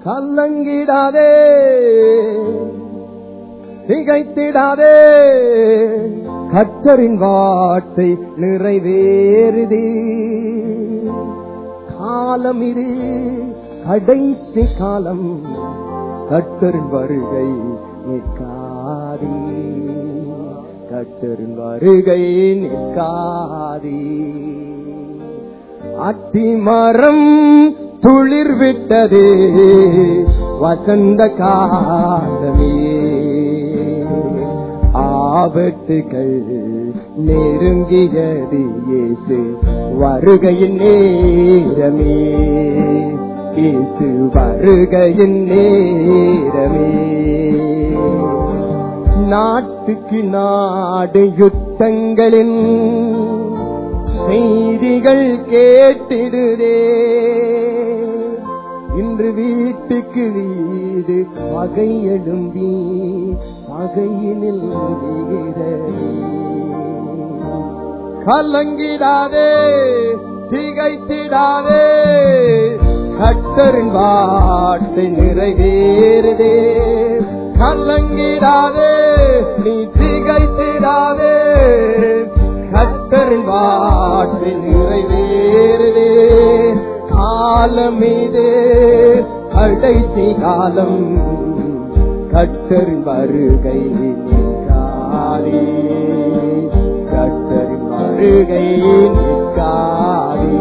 கலங்கிடாதே திகைத்திடாதே கத்தரின் வார்த்தை நிறைவேறுதே காலம் இது கடைசி காலம் கத்தரின் வருகை நிற்காதே கத்தரின் வருகை நிற்காதே அத்திமரம் துளிர் விட்டதே வசந்த காலமே ஆபத்துகள் நெருங்கியது இயேசு வருகையின் நேரமே இயேசு வருகையின் நேரமே நாட்டுக்கு நாடு யுத்தங்களின் செய்திகள் கேட்டிடுதே இன்று வீட்டுக்கு வீடு பகை எழும்பி பகையினில் வீரரே. கலங்கிடாதே திகைத்திடாதே கட்டரின் வார்த்தை நிறைவேறுதே கலங்கிடாதே நீ திகைத்திடாதே கத்தரின் வார்த்தை நிறைவேறுதே காலம் இது கடைசி காலம் கத்தரின் வருகை நிற்காதே கத்தரின் வருகை நிற்காதே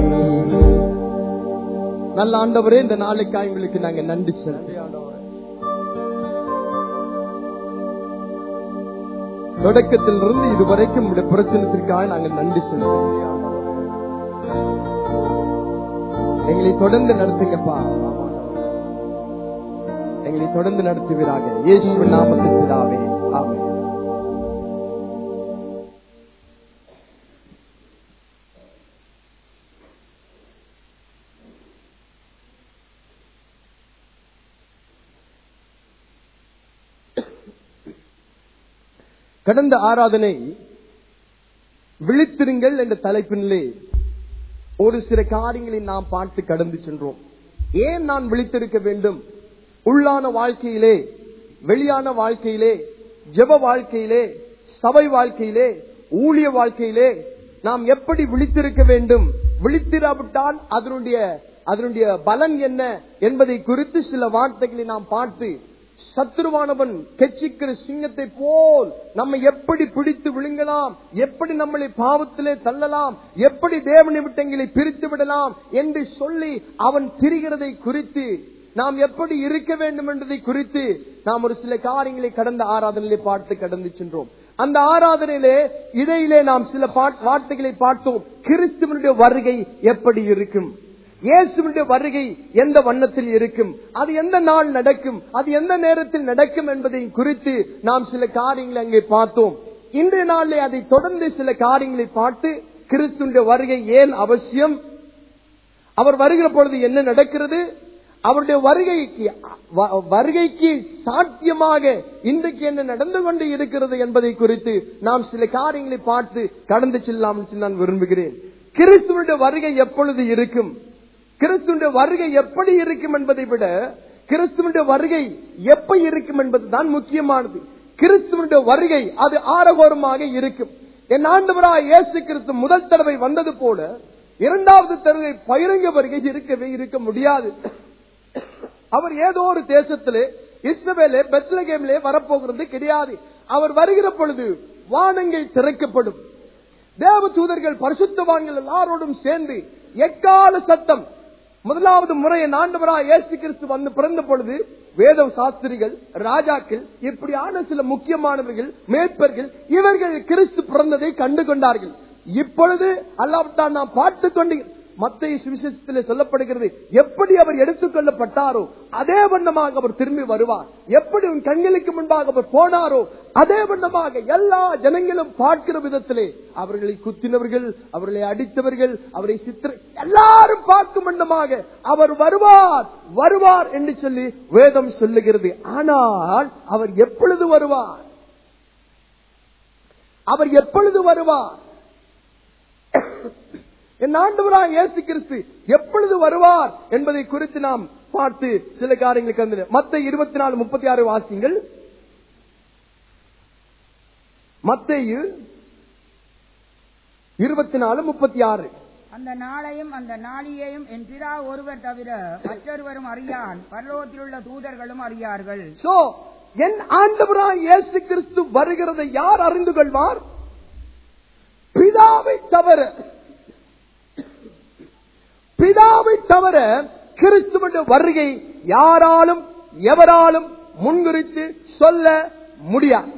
நல்ல ஆண்டவரே இந்த நாளுக்காக உங்களுக்கு நாங்க நன்றி செலுத்தி தொடக்கத்திலிருந்து இதுவரைக்கும் உடைய பிரச்சனத்திற்காக நாங்கள் நன்றி செலுத்துகிறோம் எங்களை தொடர்ந்து நடத்துங்கப்பா எங்களை தொடர்ந்து நடத்துவீராக இயேசு நாமத்தில் பிதாவே ஆமென் கடந்த ஆராதனை விழித்திருங்கள் என்ற தலைப்பினிலே ஒரு சில காரியங்களை நாம் பார்த்து கடந்து சென்றோம் ஏன் நான் விழித்திருக்க வேண்டும் உள்ளான வாழ்க்கையிலே வெளியான வாழ்க்கையிலே ஜெப வாழ்க்கையிலே சபை வாழ்க்கையிலே ஊழிய வாழ்க்கையிலே நாம் எப்படி விழித்திருக்க வேண்டும் விழித்திராவிட்டால் அதனுடைய அதனுடைய பலன் என்ன என்பதை குறித்து சில வார்த்தைகளை நாம் பார்த்து சத்துருவானவன் கெச்சிக்கிற சிங்கத்தை போல் நம்மை எப்படி பிடித்து விழுங்கலாம் எப்படி நம்மளை பாவத்திலே தள்ளலாம் எப்படி தேவனை விட்டங்களை பிரித்து விடலாம் என்று சொல்லி அவன் திரிகிறதை குறித்து நாம் எப்படி இருக்க வேண்டும் என்பதை குறித்து நாம் ஒரு சில காரியங்களை கடந்த ஆராதனையிலே பார்த்து கடந்து சென்றோம் அந்த ஆராதனையிலே இடையிலே நாம் சில பாட்- வார்த்தைகளை பார்த்தோம் கிறிஸ்துவனுடைய வருகை எப்படி இருக்கும் இயேசுவினுடைய வருகை எந்த வண்ணத்தில் இருக்கும் அது எந்த நாள் நடக்கும் அது எந்த நேரத்தில் நடக்கும் என்பதை குறித்து நாம் சில காரியங்களை அங்கே பார்த்தோம் இன்றைய நாளிலே அதை தொடர்ந்து சில காரியங்களை பார்த்து கிறிஸ்துடைய வருகை ஏன் அவசியம் அவர் வருகிற பொழுது என்ன நடக்கிறது அவருடைய வருகைக்கு வ- வருகைக்கு சாத்தியமாக இன்றைக்கு என்ன நடந்து கொண்டு இருக்கிறது என்பதை குறித்து நாம் சில காரியங்களை பார்த்து கடந்து செல்லாம் என்று நான் விரும்புகிறேன் கிறிஸ்துவனுடைய வருகை எப்பொழுது இருக்கும் கிறிஸ்துவனுடைய வருகை எப்படி இருக்கும் என்பதை விட கிறிஸ்துவனுடைய வருகை எப்ப இருக்கும் என்பதுதான் முக்கியமானது கிறிஸ்துவனுடைய வருகை அது ஆரகோரமாக இருக்கும் என் ஆண்டவராய் இயேசு கிறிஸ்து முதல் தடவை வந்தது போல இரண்டாவது தடவை பகிரங்க வருகை இருக்கவே இருக்க முடியாது அவர் ஏதோ ஒரு தேசத்திலே இஸ்ரவேலே பெத்லகேமிலே வரப்போகிறது கிடையாது அவர் வருகிற பொழுது வானங்கள் திறக்கப்படும் தேவ தூதர்கள் பரிசுத்தவான்கள் எல்லாரோடும் சேர்ந்து எக்கால சத்தம் முதலாவது முறை ஆண்டவராய் இயேசு கிறிஸ்து வந்து பிறந்த பொழுது வேத சாஸ்திரிகள் ராஜாக்கள் இப்படியான சில முக்கியமானவர்கள் மேற்பர்கள் இவர்கள் கிறிஸ்து பிறந்ததை கண்டு கொண்டார்கள் இப்பொழுது அல்லாவிட்டால் நாம் பார்த்து கொண்டு மத்திய சுவிசேஷத்தில் சொல்லப்படுகிறது எப்படி அவர் எடுத்துக் கொள்ளப்பட்டாரோ அதே வண்ணமாக அவர் திரும்பி வருவார் எப்படி உன் கண்களுக்கு முன்பாக அவர் போனாரோ அதே வண்ணமாக எல்லா ஜனங்களும் பார்க்கிற விதத்திலே அவர்களை குத்தினவர்கள் அவர்களை அடித்தவர்கள் அவரை சித்திர எல்லாரும் பார்க்கும் வண்ணமாக அவர் வருவார் வருவார் என்று சொல்லி வேதம் சொல்லுகிறது ஆனால் அவர் எப்பொழுது வருவார் அவர் எப்பொழுது வருவார் என் ஆண்டவராக இயேசு கிறிஸ்து எப்பொழுது வருவார் என்பதை குறித்து நாம் பார்த்து சில காரியங்களுக்கு வந்து மத்த இருபத்தி நாலு முப்பத்தி ஆறு வாசிங்கள் மத்தேயு இருபத்தி நாலு முப்பத்தி ஆறு அந்த நாளையும் அந்த நாளியையும் என் பிதா ஒருவர் தவிர மற்றொருவரும் அறியான் பரலோகத்தில் உள்ள தூதர்களும் அறியார்கள் சோ என் ஆண்டவராய் இயேசு கிறிஸ்து வருகிறதை யார் அறிந்து கொள்வார் பிதாவை தவிர பிதாவை தவிர கிறிஸ்துவனுடைய வருகை யாராலும் எவராலும் முன்குறித்து சொல்ல முடியாது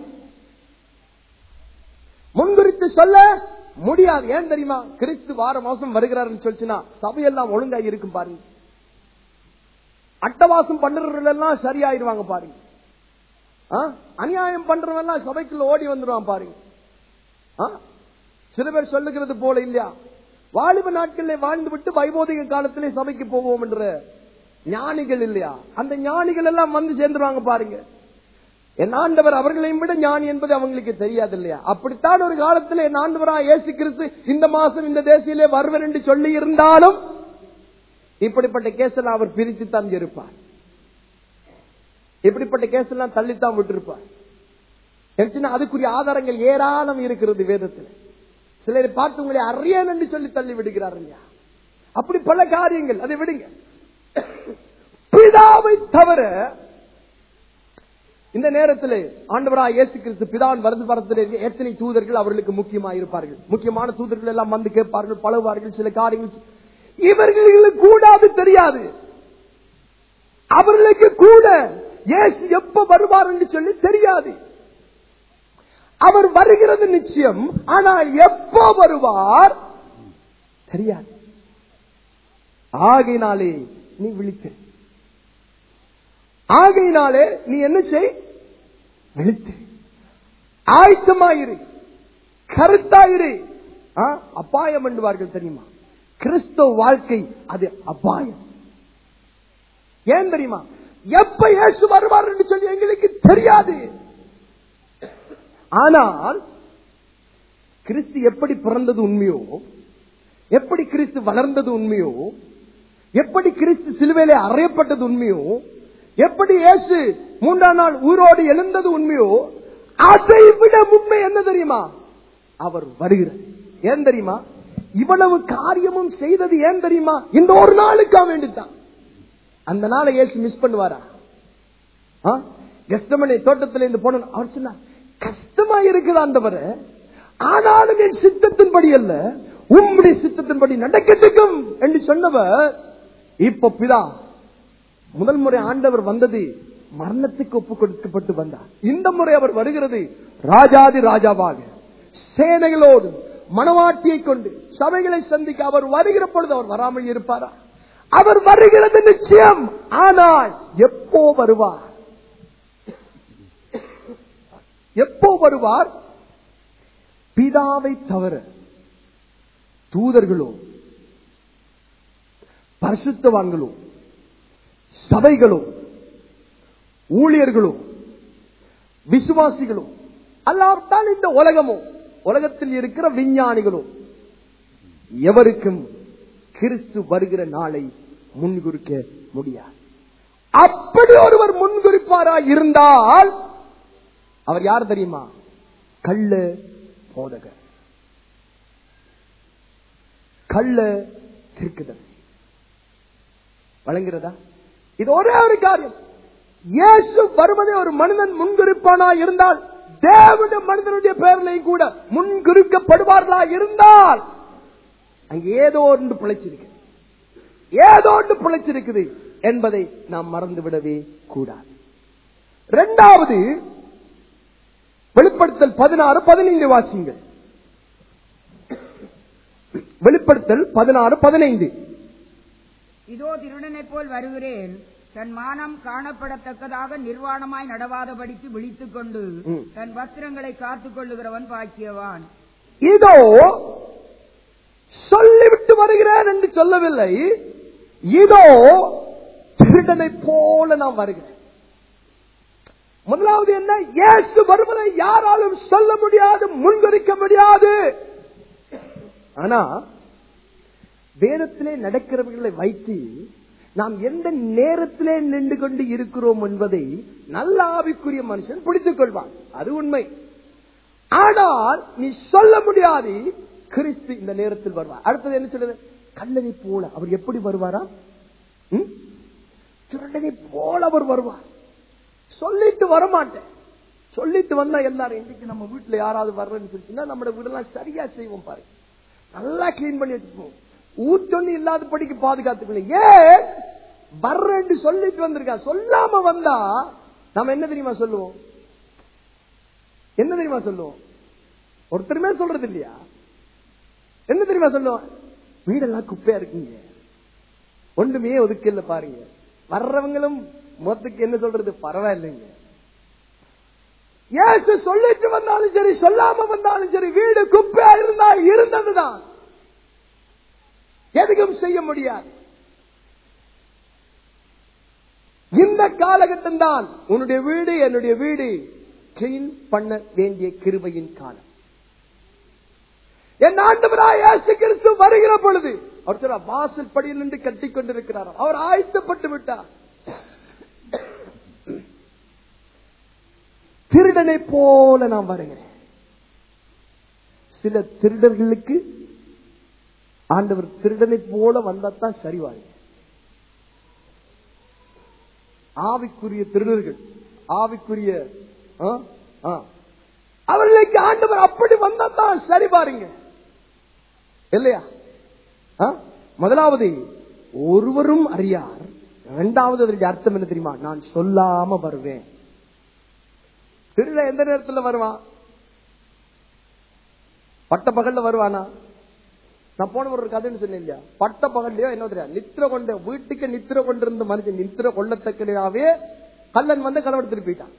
முன்குறித்து சொல்ல முடியாது ஏன் தெரியுமா கிறிஸ்து வார மாசம் வருகிறாருன்னு சொல்லிச்சுன்னா சபையெல்லாம் ஒழுங்கா இருக்கும் பாருங்க அட்டவாசம் பண்றவர்கள் எல்லாம் சரியாயிருவாங்க பாருங்க ஆ? அநியாயம் பண்றவன் எல்லாம் சபைக்குள்ள ஓடி வந்துடுவான் பாருங்க ஆ? சில பேர் சொல்லுகிறது போல இல்லையா வாலிப நாட்களிலே வாழ்ந்து விட்டு வைபோதிக காலத்திலே சபைக்கு போவோம் என்ற ஞானிகள் இல்லையா அந்த ஞானிகள் எல்லாம் வந்து சேர்ந்துருவாங்க பாருங்க என் ஆண்டவர் அவர்களையும் விட ஞானி என்பது அவங்களுக்கு தெரியாது இல்லையா அப்படித்தான் ஒரு காலத்தில் என் ஆண்டவரா இயேசு கிறிஸ்து இந்த மாசம் இந்த தேசியிலே வருவர் என்று சொல்லி இருந்தாலும் இப்படிப்பட்ட கேஸெல்லாம் அவர் பிரித்து தான் இருப்பார் இப்படிப்பட்ட கேஸ் எல்லாம் தள்ளித்தான் விட்டிருப்பார் எனச்சுன்னா அதுக்குரிய ஆதாரங்கள் ஏராளம் இருக்கிறது வேதத்தில் சிலரை பார்த்து உங்களை அறியன் என்று சொல்லி தள்ளி விடுகிறார் இல்லையா அப்படி பல காரியங்கள் அதை விடுங்க பிதாவை தவிர இந்த நேரத்தில் ஆண்டவரா இயேசு கிறிஸ்து பிதான் வரது வரத்தில் எத்தனை தூதர்கள் அவர்களுக்கு முக்கியமாக இருப்பார்கள் முக்கியமான தூதர்கள் எல்லாம் வந்து கேட்பார்கள் பழகுவார்கள் சில காரியங்கள் இவர்களுக்கு கூட அது தெரியாது அவர்களுக்கு கூட இயேசு எப்ப வருவார் என்று சொல்லி தெரியாது அவர் வருகிறது நிச்சயம் ஆனால் எப்போ வருவார் தெரியாது ஆகையினாலே நீ விழித்து ஆகையினாலே நீ என்ன செய் விழித்து ஆயத்தமாயிரு கருத்தாயிரு ஆ, அபாயம் என்பார்கள் தெரியுமா கிறிஸ்தவ வாழ்க்கை அது அபாயம் ஏன் தெரியுமா எப்ப இயேசு வருவார் என்று சொல்லி எங்களுக்கு தெரியாது ஆனால் கிறிஸ்து எப்படி பிறந்தது உண்மையோ எப்படி கிறிஸ்து வளர்ந்தது உண்மையோ எப்படி கிறிஸ்து சிலுவையிலே அறையப்பட்டது உண்மையோ எப்படி இயேசு மூன்றாம் நாள் உயிரோடு எழுந்தது உண்மையோ அதை விட உண்மை என்ன தெரியுமா அவர் வருகிறார் ஏன் தெரியுமா இவ்வளவு காரியமும் செய்தது ஏன் தெரியுமா இந்த ஒரு நாளுக்கா வேண்டித்தான் அந்த நாளை இயேசு மிஸ் பண்ணுவாரா கஷ்டமனை தோட்டத்தில் இருந்து போன அவர் சொன்னார் கஷ்டமா இருக்குது ஆண்டவர் ஆனாலும் என் சித்தத்தின்படி அல்ல உம்முடைய சித்தத்தின்படி நடக்கட்டுக்கும் என்று சொன்னவர் இப்ப பிதா முதல் முறை ஆண்டவர் வந்தது மரணத்துக்கு ஒப்பு கொடுக்கப்பட்டு வந்தார் இந்த முறை அவர் வருகிறது ராஜாதி ராஜாவாக சேனைகளோடு மனவாட்டியை கொண்டு சபைகளை சந்திக்க அவர் வருகிற பொழுது அவர் வராமல் இருப்பாரா அவர் வருகிறது நிச்சயம் ஆனால் எப்போ வருவார் எப்போ வருவார் பிதாவை தவிர தூதர்களோ பரிசுத்தவான்களோ சபைகளோ ஊழியர்களோ விசுவாசிகளோ அல்லாவிட்டால் இந்த உலகமோ உலகத்தில் இருக்கிற விஞ்ஞானிகளோ எவருக்கும் கிறிஸ்து வருகிற நாளை முன்குறிக்க முடியாது அப்படி ஒருவர் முன்குறிப்பாரா இருந்தால் அவர் யார் தெரியுமா கள்ள போதகர் கள்ள தீர்க்கதரிசி வழங்குகிறதா இது ஒரே ஒரு காரியம் இயேசு வருவதை ஒரு மனிதன் முன்குறிப்பானா இருந்தால் தேவனுடைய மனிதனுடைய பெயர்லையும் கூட முன்குறிக்கப்படுவார்களா இருந்தால் அங்க ஏதோ ஒன்று பிழைச்சிருக்கு ஏதோ ஒன்று பிழைச்சிருக்குது என்பதை நாம் மறந்துவிடவே கூடாது இரண்டாவது வெளிப்படுத்தல் பதினாறு பதினைந்து வாசிங்கள் வெளிப்படுத்தல் பதினாறு பதினைந்து இதோ திருடனைப் போல் வருகிறேன் தன் மானம் காணப்படத்தக்கதாக நிர்வாணமாய் நடவாதபடிக்கு விழித்துக் கொண்டு ம். தன் வஸ்திரங்களை காத்துக் கொள்ளுகிறவன் பாக்கியவான் இதோ சொல்லிவிட்டு வருகிறேன் என்று சொல்லவில்லை இதோ திருடனை போல நான் வருகிறேன் முதலாவது என்ன இயேசு வருவதை யாராலும் சொல்ல முடியாது முன்கரிக்க முடியாது ஆனா வேதத்திலே நடக்கிறவர்களை வைத்து நாம் எந்த நேரத்திலே நின்று கொண்டு இருக்கிறோம் என்பதை நல்ல ஆவிக்குரிய மனுஷன் பிடித்துக் கொள்வான் அது உண்மை ஆனால் நீ சொல்ல முடியாது கிறிஸ்து இந்த நேரத்தில் வருவார் அடுத்தது என்ன சொல்றது கல்லனை போல அவர் எப்படி வருவாரா ம்? திருடனை போல அவர் வருவார் சொல்லிட்டு வரமாட்டேன் சொல்லிட்டு வந்தா எல்லாரும் இன்னைக்கு நம்ம வீட்டுல யாராவது வர்றேன்னு சொல்லிச்சுன்னா நம்ம வீடெல்லாம் சரியா செய்வோம் பாருங்க நல்லா கிளீன் பண்ணி வச்சுப்போம் ஊத்தொன்னு இல்லாத படிக்கு பாதுகாத்துக்கணும் ஏன் வர்றேன்னு சொல்லிட்டு வந்திருக்கா சொல்லாம வந்தா நம்ம என்ன தெரியுமா சொல்லுவோம் என்ன தெரியுமா சொல்லுவோம் ஒருத்தருமே சொல்றது இல்லையா என்ன தெரியுமா சொல்லுவோம் வீடெல்லாம் குப்பையா இருக்குங்க ஒண்ணுமே ஒதுக்கல பாருங்க வர்றவங்களும் மொத்தத்துக்கு என்ன சொல்றது பரவாயில்லைங்க ஏசு சொல்லிட்டு வந்தாலும் சரி சொல்லாம வந்தாலும் சரி வீடு குப்பையா இருந்தா இருந்ததுதான் எதுவும் செய்ய முடியாது இந்த காலகட்டம் தான் உன்னுடைய வீடு என்னுடைய வீடு கிளீன் பண்ண வேண்டிய கிருபையின் காலம் என் ஆண்டவராய் இயேசு கிறிஸ்து வருகிற பொழுது அவர் சொல்றார், வாசல் படியில் நின்று கட்டிக் கொண்டிருக்கிறார் அவர் ஆயத்தப்பட்டு விட்டார் திருடனை போல நான் வருகிறேன் சில திருடர்களுக்கு ஆண்டவர் திருடனை போல வந்தாத்தான் சரிவாங்க ஆவிக்குரிய திருடர்கள் ஆவிக்குரிய ஆ, ஆ. அவர்களுக்கு ஆண்டவர் அப்படி வந்தாத்தான் சரி பாருங்க இல்லையா ஆ? முதலாவது ஒருவரும் அறியார் இரண்டாவது அதற்கு அர்த்தம் என்ன தெரியுமா நான் சொல்லாம வருவேன் திருட எந்த நேரத்துல வருவான் பட்ட பகல்ல வருவானா நான் போன ஒரு கதைன்னு சொன்னேன் இல்லையா பட்ட பகல்லையோ என்ன தெரியாது நித்திர கொண்ட வீட்டுக்கு நித்திர கொண்டிருந்த மனுஷன் நித்திர கொள்ளத்தக்கடையாவே கல்லன் வந்து களவெடுத்துட்டு போயிட்டான்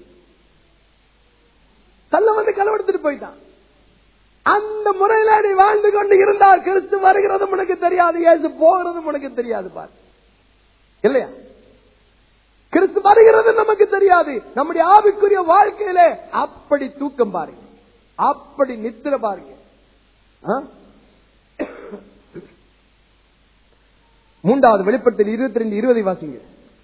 கல்லன் வந்து களவெடுத்துட்டு போயிட்டான் அந்த முறையில நீ வாழ்ந்து கொண்டு இருந்தால் கிறிஸ்து வருகிறதும் உனக்கு தெரியாது இயேசு போகிறதும் உனக்கு தெரியாது பார் இல்லையா கிறிஸ்து வருகிறது நமக்கு தெரியாது நம்முடைய ஆவிக்குரிய வாழ்க்கையில அப்படி தூக்கம் பாருங்க அப்படி நித்திர பாருங்க ஆ? மூன்றாவது வெளிப்படுத்தல் இருபத்தி ரெண்டு இருபதை வாசிங்க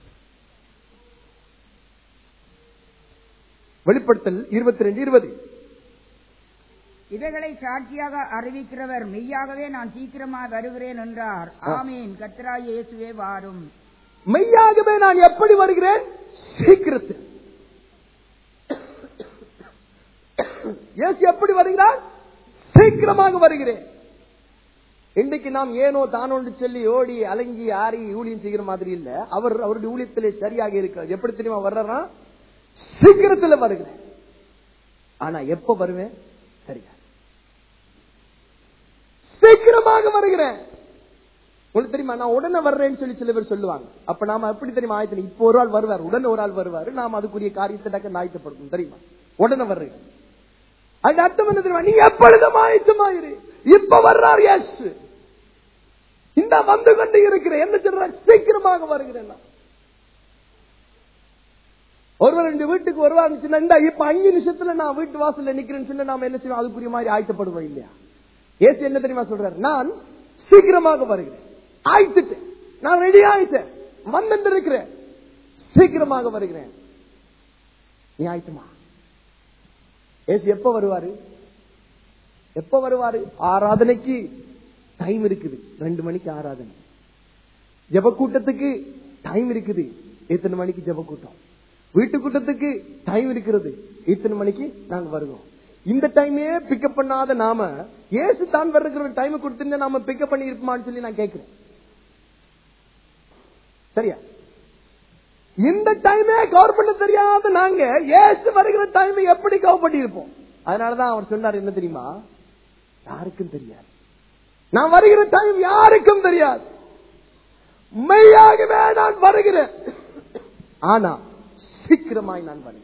வெளிப்படுத்தல் இருபத்தி ரெண்டு இருபது இவைகளை சாட்சியாக அறிவிக்கிறவர் மெய்யாகவே நான் சீக்கிரமாக வருகிறேன் என்றார் ஆ. ஆமீன் கர்த்தராய் இயேசுவே வாரும் மெய்யாகவே நான் எப்படி வருகிறேன் சீக்கிரத்தில் இயேசு எப்படி வருகிறார் சீக்கிரமாக வருகிறேன் இன்றைக்கு நாம் ஏனோ தானோண்டு சொல்லி ஓடி அலங்கி ஆறி ஊழியம் செய்கிற மாதிரி இல்ல அவர் அவருடைய ஊழியத்திலே சரியாக இருக்கிறார் எப்படி தெரியுமா வர்றா சீக்கிரத்துல வருகிறேன் ஆனா எப்ப வருவேன் சரியா சீக்கிரமாக வருகிறேன் உங்களுக்கு தெரியுமா நான் உடனே வர்றேன்னு சொல்லி சில பேர் சொல்லுவாங்க அப்ப நாம எப்படி தெரியுமா ஆயத்தனை இப்போ ஒரு ஆள் வருவார் உடனே ஒரு ஆள் வருவாரு நாம அதுக்குரிய காரியத்தை டக்கு ஆயத்தப்படுத்தணும் தெரியுமா உடனே வர்றீங்க அது அர்த்தம் என்ன தெரியுமா நீங்க எப்பொழுதும் ஆயத்தமாயிரு இப்ப வர்றார் எஸ் இந்த வந்து கொண்டு இருக்கிறேன் என்ன சொல்றார் சீக்கிரமாக வருகிறேன் நான். ஒருவர் ரெண்டு வீட்டுக்கு வருவாருன்னு சொன்னா இந்த இப்ப அஞ்சு நிமிஷத்துல நான் வீட்டு வாசல்ல நிக்கிறேன்னு சொன்னா நாம என்ன செய்வோம் அதுக்குரிய மாதிரி ஆயத்தப்படுவோம் இல்லையா ஏசு என்ன தெரியுமா சொல்றாரு நான் சீக்கிரமாக வருகிறேன் ஆயிட்டுட்டேன் நான் ரெடி ஆயிட்டேன் வந்துட்டு இருக்கிறேன் சீக்கிரமாக வருகிறேன் நீ ஆயிட்டுமா ஏசு எப்ப வருவாரு எப்ப வருவாரு ஆராதனைக்கு டைம் இருக்குது ரெண்டு மணிக்கு ஆராதனை ஜெப கூட்டத்துக்கு டைம் இருக்குது எத்தனை மணிக்கு ஜெப கூட்டம் வீட்டு கூட்டத்துக்கு டைம் இருக்கிறது இத்தனை மணிக்கு நாங்க வருவோம் இந்த டைமே பிக்கப் பண்ணாத நாம ஏசு தான் வர்ற டைம் கொடுத்திருந்தா நாம பிக்கப் பண்ணி இருப்போமான்னு சொல்லி நான் கேட்கிறேன் சரியா இந்த டைமே கவர் பண்ண தெரியாத நாங்க ஏசு வருகிற டைம் எப்படி கவர் பண்ணி இருப்போம் அதனாலதான் அவர் சொன்னார் என்ன தெரியுமா யாருக்கும் தெரியாது நான் வருகிற டைம் யாருக்கும் தெரியாது மெய்யாகவே நான் வருகிறேன் ஆனா சீக்கிரமாய் நான் வருகிறேன்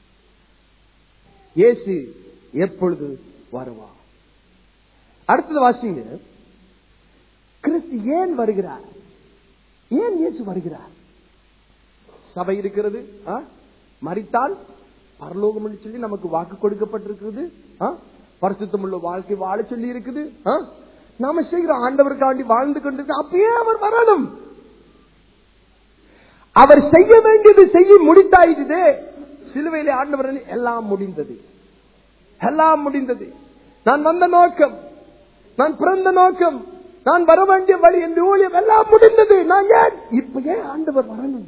இயேசு எப்பொழுது வருவா அடுத்தது வாசிங்க கிறிஸ்து ஏன் வருகிறார் ஏன் இயேசு வருகிறார் சபை இருக்கிறது ஆ? மரித்தால் பரலோகம் என்று சொல்லி நமக்கு வாக்கு கொடுக்கப்பட்டிருக்கிறது ஆ? பரிசுத்தமுள்ள வாழ்க்கை வாழ சொல்லி இருக்குது ஆ? நாம செய்கிற ஆண்டவருக்காண்டி வாழ்ந்து கொண்டிருக்க அப்பயே அவர் வரணும் அவர் செய்ய வேண்டியது செய்ய முடித்தாயிடுது சிலுவையிலே ஆண்டவர் எல்லாம் முடிந்தது எல்லாம் முடிந்தது நான் வந்த நோக்கம் நான் பிறந்த நோக்கம் நான் வர வேண்டிய வழி என் ஊழியம் எல்லாம் முடிந்தது நான் ஏன் இப்ப ஏன் ஆண்டவர் வரணும்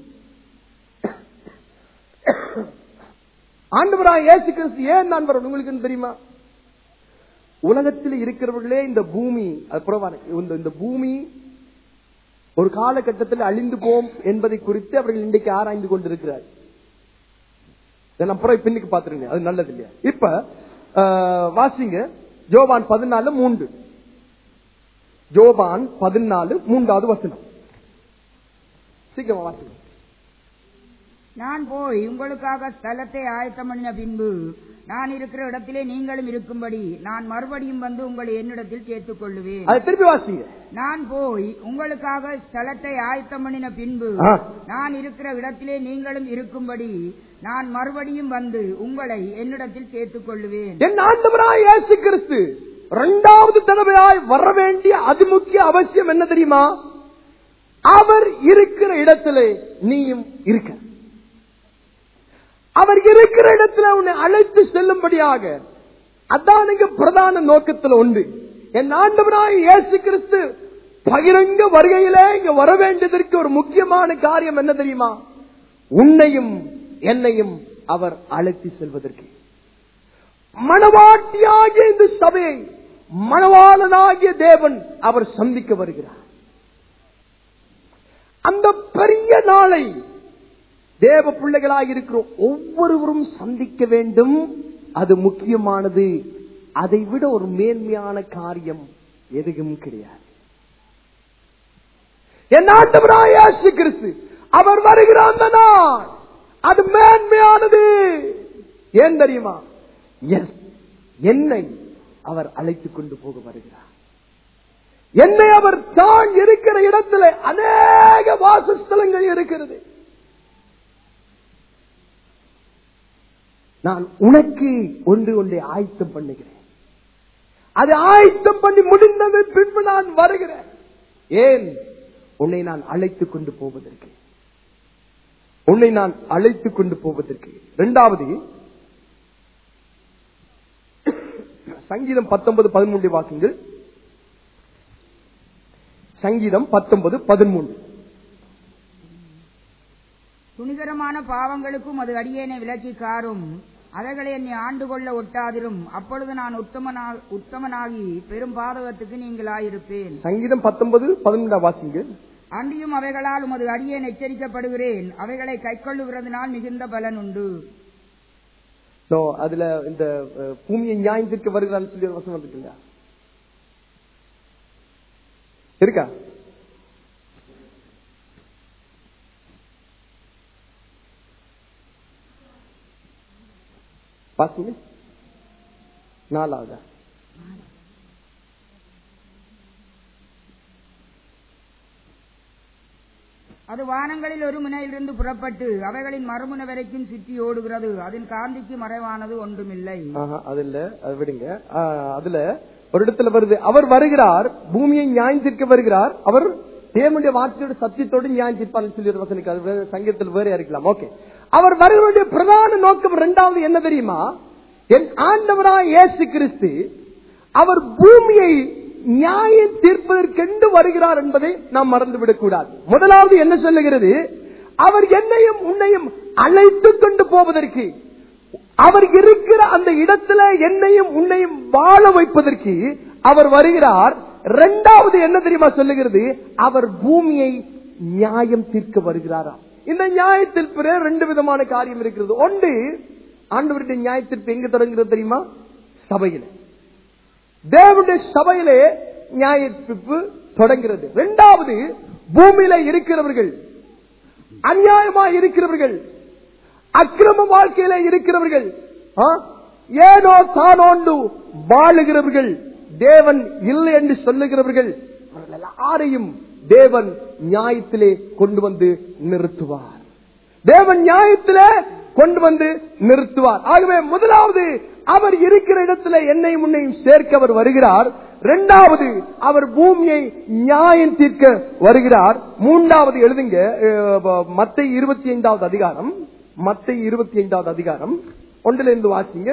ஆண்டவரா இயேசு கிறிஸ்து ஏன் நான் வரணும் உங்களுக்கு தெரியுமா உலகத்தில் இருக்கிறவர்களே இந்த பூமி அது புறவான இந்த- இந்த பூமி ஒரு காலகட்டத்தில் அழிந்து போம் என்பதை குறித்து அவர்கள் இன்றைக்கு ஆராய்ந்து கொண்டிருக்கிறார் இதை நான் அப்புறம் பின்னுக்கு பாத்துருங்க அது நல்லது இல்லையா இப்ப ஆஹ், வாசிங்க ஜோபான் பதினாலு மூன்று ஜோபான் பதினாலு மூன்றாவது வசனம் சீக்கிரமா வாசிங்க நான் போய் உங்களுக்காக ஸ்தலத்தை ஆயத்தம் பண்ணின பின்பு நான் இருக்கிற இடத்திலே நீங்களும் இருக்கும்படி நான் மறுபடியும் வந்து உங்களை என்னிடத்தில் சேர்த்துக் கொள்ளுவேன் அதை திருப்பி வாசிங்க நான் போய் உங்களுக்காக ஸ்தலத்தை ஆயத்தம் பண்ணின பின்பு ஆ. நான் இருக்கிற இடத்திலே நீங்களும் இருக்கும்படி நான் மறுபடியும் வந்து உங்களை என்னிடத்தில் சேர்த்துக் கொள்ளுவேன் என் ஆண்டவராய் இயேசு கிறிஸ்து இரண்டாவது தடவையாய் வர வேண்டிய அதிமுக்கிய அவசியம் என்ன தெரியுமா அவர் இருக்கிற இடத்திலே நீயும் இருக்க அவர் இருக்கிற இடத்துல உன்னை அழைத்து செல்லும்படியாக அதான் இங்க பிரதான நோக்கத்தில் உண்டு என் ஆண்டவராய் இயேசு கிறிஸ்து பகிரங்க வருகையிலே இங்க வர வேண்டியதற்கு ஒரு முக்கியமான காரியம் என்ன தெரியுமா உன்னையும் என்னையும் அவர் அழைத்து செல்வதற்கு மணவாட்டியாகிய இந்த சபையை மணவாளனாகிய தேவன் அவர் சந்திக்க வருகிறார் அந்த பெரிய நாளை தேவ பிள்ளைகளாக இருக்கிற ஒவ்வொருவரும் சந்திக்க வேண்டும் அது முக்கியமானது அதை விட ஒரு மேன்மையான காரியம் எதுவும் கிடையாது என் ஆண்டவராய் இயேசு கிறிஸ்து அவர் வருகிற அந்த நாள் அது மேன்மையானது ஏன் தெரியுமா எஸ் என்னை அவர் அழைத்துக் கொண்டு போக வருகிறார் என்னை அவர் தான் இருக்கிற இடத்துல அநேக வாசஸ்தலங்கள் இருக்கிறது நான் உனக்கு ஒன்று ஒன்றை ஆயத்தம் பண்ணுகிறேன் அது ஆயத்தம் பண்ணி முடிந்தது பின்பு நான் வருகிறேன் ஏன் உன்னை நான் அழைத்துக் கொண்டு போவதற்கு உன்னை நான் அழைத்துக் கொண்டு போவதற்கு இரண்டாவது சங்கீதம் பத்தொன்பது பதிமூன்று வாக்குங்கள் சங்கீதம் பத்தொன்பது பதிமூன்று துணிகரமான பாவங்களுக்கும் அது அடியேனை விலக்கி காரும் அவைகளை என்னை ஆண்டு கொள்ள ஒட்டாதிரும் அப்பொழுது நான் உத்தமனா- உத்தமனாகி பெரும் பாதகத்துக்கு நீங்களாயிருப்பேன் சங்கீதம் பத்தொன்பது பதிமூன்றாம் வாசிங்க அன்றியும் அவைகளால் உமது அடியேன் எச்சரிக்கப்படுகிறேன் அவைகளை கைக்கொள்ளுகிறதுனால் மிகுந்த பலன் உண்டு So, அதுல இந்த அஹ், பூமியை நியாயத்திற்கு வருகிறான்னு சொல்லி ஒரு வசனம் இருக்குல்ல இருக்கா வாசிங்க நாலாவதா அது வானங்களில் ஒரு முனையிலிருந்து புறப்பட்டு அவைகளின் மறுமுனை வரைக்கும் சுற்றி ஓடுகிறது அதன் காந்திக்கு மறைவானது ஒன்றுமில்லை ஆஹா, அது இல்ல அது விடுங்க ஆ, அதுல ஒரு இடத்துல வருது அவர் வருகிறார் பூமியை நியாயம் தீர்க்க வருகிறார் அவர் தேவனுடைய வார்த்தையோட சத்தியத்தோடு நியாயம் தீர்ப்பார்னு சொல்லி ஒரு வசனம் இருக்கு. அது வேற சங்கீதத்தில் வேற இருக்கலாம் ஓகே அவர் வருவருடைய பிரதான நோக்கம் இரண்டாவது என்ன தெரியுமா என் ஆண்டவராய் இயேசு கிறிஸ்து அவர் பூமியை நியாயம் தீர்ப்பதற்கென்று வருகிறார் என்பதை நாம் மறந்துவிடக் கூடாது முதலாவது என்ன சொல்லுகிறது அவர் என்னையும் உன்னையும் அழைத்து கொண்டு போவதற்கு அவர் இருக்கிற அந்த இடத்துல என்னையும் உன்னையும் வாழ வைப்பதற்கு அவர் வருகிறார் இரண்டாவது என்ன தெரியுமா சொல்லுகிறது அவர் பூமியை நியாயம் தீர்க்க வருகிறாராம் இந்த நியாயத்தில் பிற ரெண்டு விதமான காரியம் இருக்கிறது ஒன்று ஆண்டவருடைய நியாயத்திற்கு எங்க தொடங்குகிறது தெரியுமா சபையில தேவனுடைய சபையிலே நியாயத்திற்கு தொடங்கிறது இரண்டாவது பூமியில இருக்கிறவர்கள் அநியாயமாய் இருக்கிறவர்கள் அக்கிரம வாழ்க்கையில இருக்கிறவர்கள் ஆ? ஏனோ தானோண்டு வாழுகிறவர்கள் தேவன் இல்லை என்று சொல்லுகிறவர்கள் அவர்கள் எல்லாரையும் தேவன் நியாயத்திலே கொண்டு வந்து நிறுத்துவார் தேவன் நியாயத்திலே கொண்டு வந்து நிறுத்துவார் ஆகவே முதலாவது அவர் இருக்கிற இடத்துல என்னையும் உன்னையும் சேர்க்க அவர் வருகிறார் இரண்டாவது அவர் பூமியை நியாயம் தீர்க்க வருகிறார் மூன்றாவது எழுதுங்க மத்தை இருபத்தி ஐந்தாவது அதிகாரம் மத்தை இருபத்தி ஐந்தாவது அதிகாரம் ஒன்றிலிருந்து வாசிங்க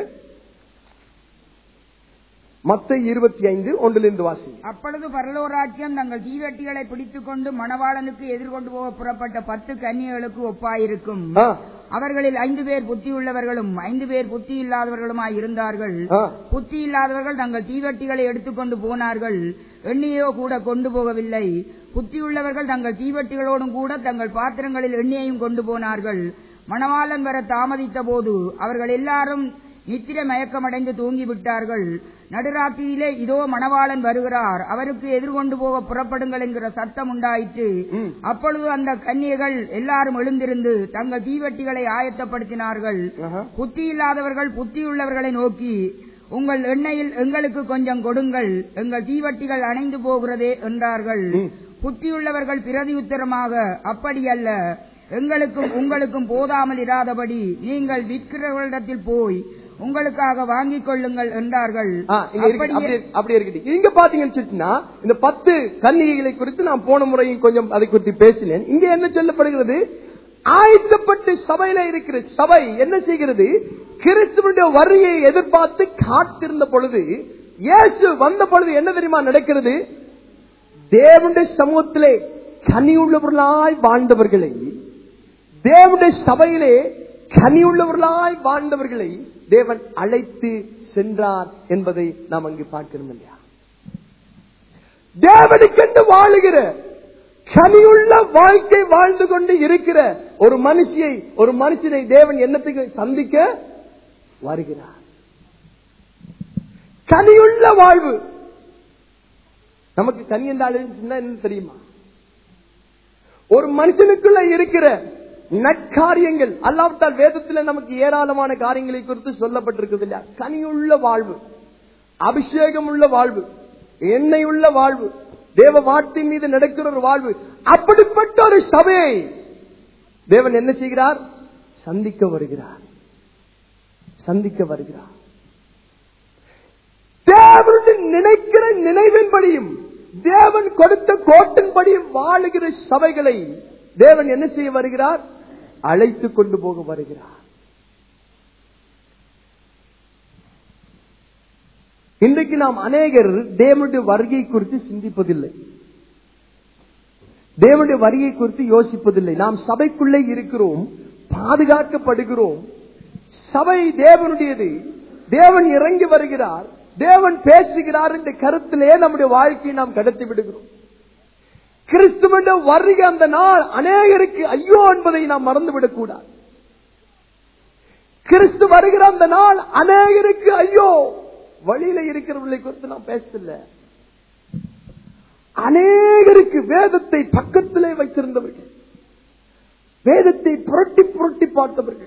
மத்தை இருபத்தி ஐந்து ஒன்றிலிருந்து வாசிங்க அப்பொழுது பரலோராஜ்யம் தங்கள் தீவெட்டிகளை பிடித்துக் கொண்டு மணவாளனுக்கு எதிர்கொண்டு போக புறப்பட்ட பத்து கன்னிகளுக்கு ஒப்பாயிருக்கும் ஆ, அவர்களில் ஐந்து பேர் புத்தி உள்ளவர்களும் ஐந்து பேர் புத்தி இல்லாதவர்களுமாய் இருந்தார்கள் ஆ. புத்தி இல்லாதவர்கள் தங்கள் தீவெட்டிகளை எடுத்துக்கொண்டு போனார்கள் எண்ணெயோ கூட கொண்டு போகவில்லை புத்தியுள்ளவர்கள் தங்கள் தீவெட்டிகளோடும் கூட தங்கள் பாத்திரங்களில் எண்ணெயையும் கொண்டு போனார்கள் மணவாளன் வர தாமதித்த போது அவர்கள் எல்லாரும் நித்திர மயக்கமடைந்து தூங்கிவிட்டார்கள் நடுராத்திரியிலே இதோ மணவாளன் வருகிறார் அவருக்கு எதிர்கொண்டு போக புறப்படுங்கள் என்கிற சத்தம் உண்டாயிற்று ம். அப்பொழுது அந்த கன்னியர்கள் எல்லாரும் எழுந்திருந்து தங்கள் தீவெட்டிகளை ஆயத்தப்படுத்தினார்கள் ஆஹா. புத்தி இல்லாதவர்கள் புத்தியுள்ளவர்களை நோக்கி உங்கள் எண்ணெயில் எங்களுக்கு கொஞ்சம் கொடுங்கள் எங்கள் தீவட்டிகள் அணைந்து போகிறதே என்றார்கள் ம். புத்தியுள்ளவர்கள் பிரதியுத்தரமாக அப்படியல்ல எங்களுக்கும் உங்களுக்கும் போதாமல் இராதபடி நீங்கள் விற்கிறவர்களிடத்தில் போய் உங்களுக்காக வாங்கிக் கொள்ளுங்கள் என்றார்கள் ஆ, இங்க இருக்கு. அப்படியே- அப்படியே அப்படியே இருக்கட்டும். இங்க பாத்தீங்கன்னு சொல்லிட்டுனா, இந்த பத்து கன்னிகைகளை குறித்து நான் போன முறையும் கொஞ்சம் அதை குறித்து பேசினேன் இங்க என்ன சொல்லப்படுகிறது ஆயத்தப்பட்டு சபையில இருக்கிற சபை என்ன செய்கிறது கிறிஸ்துவனுடைய வருகையை எதிர்பார்த்து காத்திருந்த பொழுது இயேசு வந்த பொழுது என்ன தெரியுமா நடக்கிறது தேவனுடைய சமூகத்திலே கனியுள்ளவர்களாய் வாழ்ந்தவர்களை தேவனுடைய சபையிலே கனியுள்ளவர்களாய் வாழ்ந்தவர்களை தேவன் அழைத்து சென்றார் என்பதை நாம் அங்கு பார்க்கிறோம் இல்லையா தேவனுக்கென்று வாழுகிற கனியுள்ள வாழ்க்கை வாழ்ந்து கொண்டு இருக்கிற ஒரு மனுஷியை ஒரு மனுஷனை தேவன் என்னத்துக்கு சந்திக்க வருகிறார் கனியுள்ள வாழ்வு நமக்கு கனி என்றால் என்ன தெரியுமா ஒரு மனுஷனுக்குள்ள இருக்கிற நற்காரியங்கள் அல்லாவிட்டால் வேதத்தில் நமக்கு ஏராளமான காரியங்களை குறித்து சொல்லப்பட்டிருக்கிறது இல்லையா கனியுள்ள வாழ்வு அபிஷேகம் உள்ள வாழ்வு எண்ணெய் உள்ள வாழ்வு தேவ வார்த்தை மீது நடக்கிற ஒரு வாழ்வு அப்படிப்பட்ட ஒரு சபையை தேவன் என்ன செய்கிறார் சந்திக்க வருகிறார் சந்திக்க வருகிறார் தேவனுடைய நினைக்கிற நினைவின்படியும் தேவன் கொடுத்த கோட்டின்படியும் வாழுகிற சபைகளை தேவன் என்ன செய்ய வருகிறார் அழைத்து கொண்டு போக வருகிறார் இன்றைக்கு நாம் அநேகர் தேவனுடைய வருகை குறித்து சிந்திப்பதில்லை தேவனுடைய வருகை குறித்து யோசிப்பதில்லை நாம் சபைக்குள்ளே இருக்கிறோம் பாதுகாக்கப்படுகிறோம் சபை தேவனுடையது தேவன் இறங்கி வருகிறார் தேவன் பேசுகிறார் என்ற கருத்திலே நம்முடைய வாழ்க்கையை நாம் கடத்தி விடுகிறோம் கிறிஸ்துவ வருகை அந்த நாள் அநேகருக்கு ஐயோ என்பதை நாம் மறந்துவிடக் கூடாது கிறிஸ்து வருகிற அந்த நாள் அநேகருக்கு ஐயோ வழியில இருக்கிறவர்களை குறித்து நாம் பேசல அநேகருக்கு வேதத்தை பக்கத்திலே வைத்திருந்தவர்கள் வேதத்தை புரட்டி புரட்டி பார்த்தவர்கள்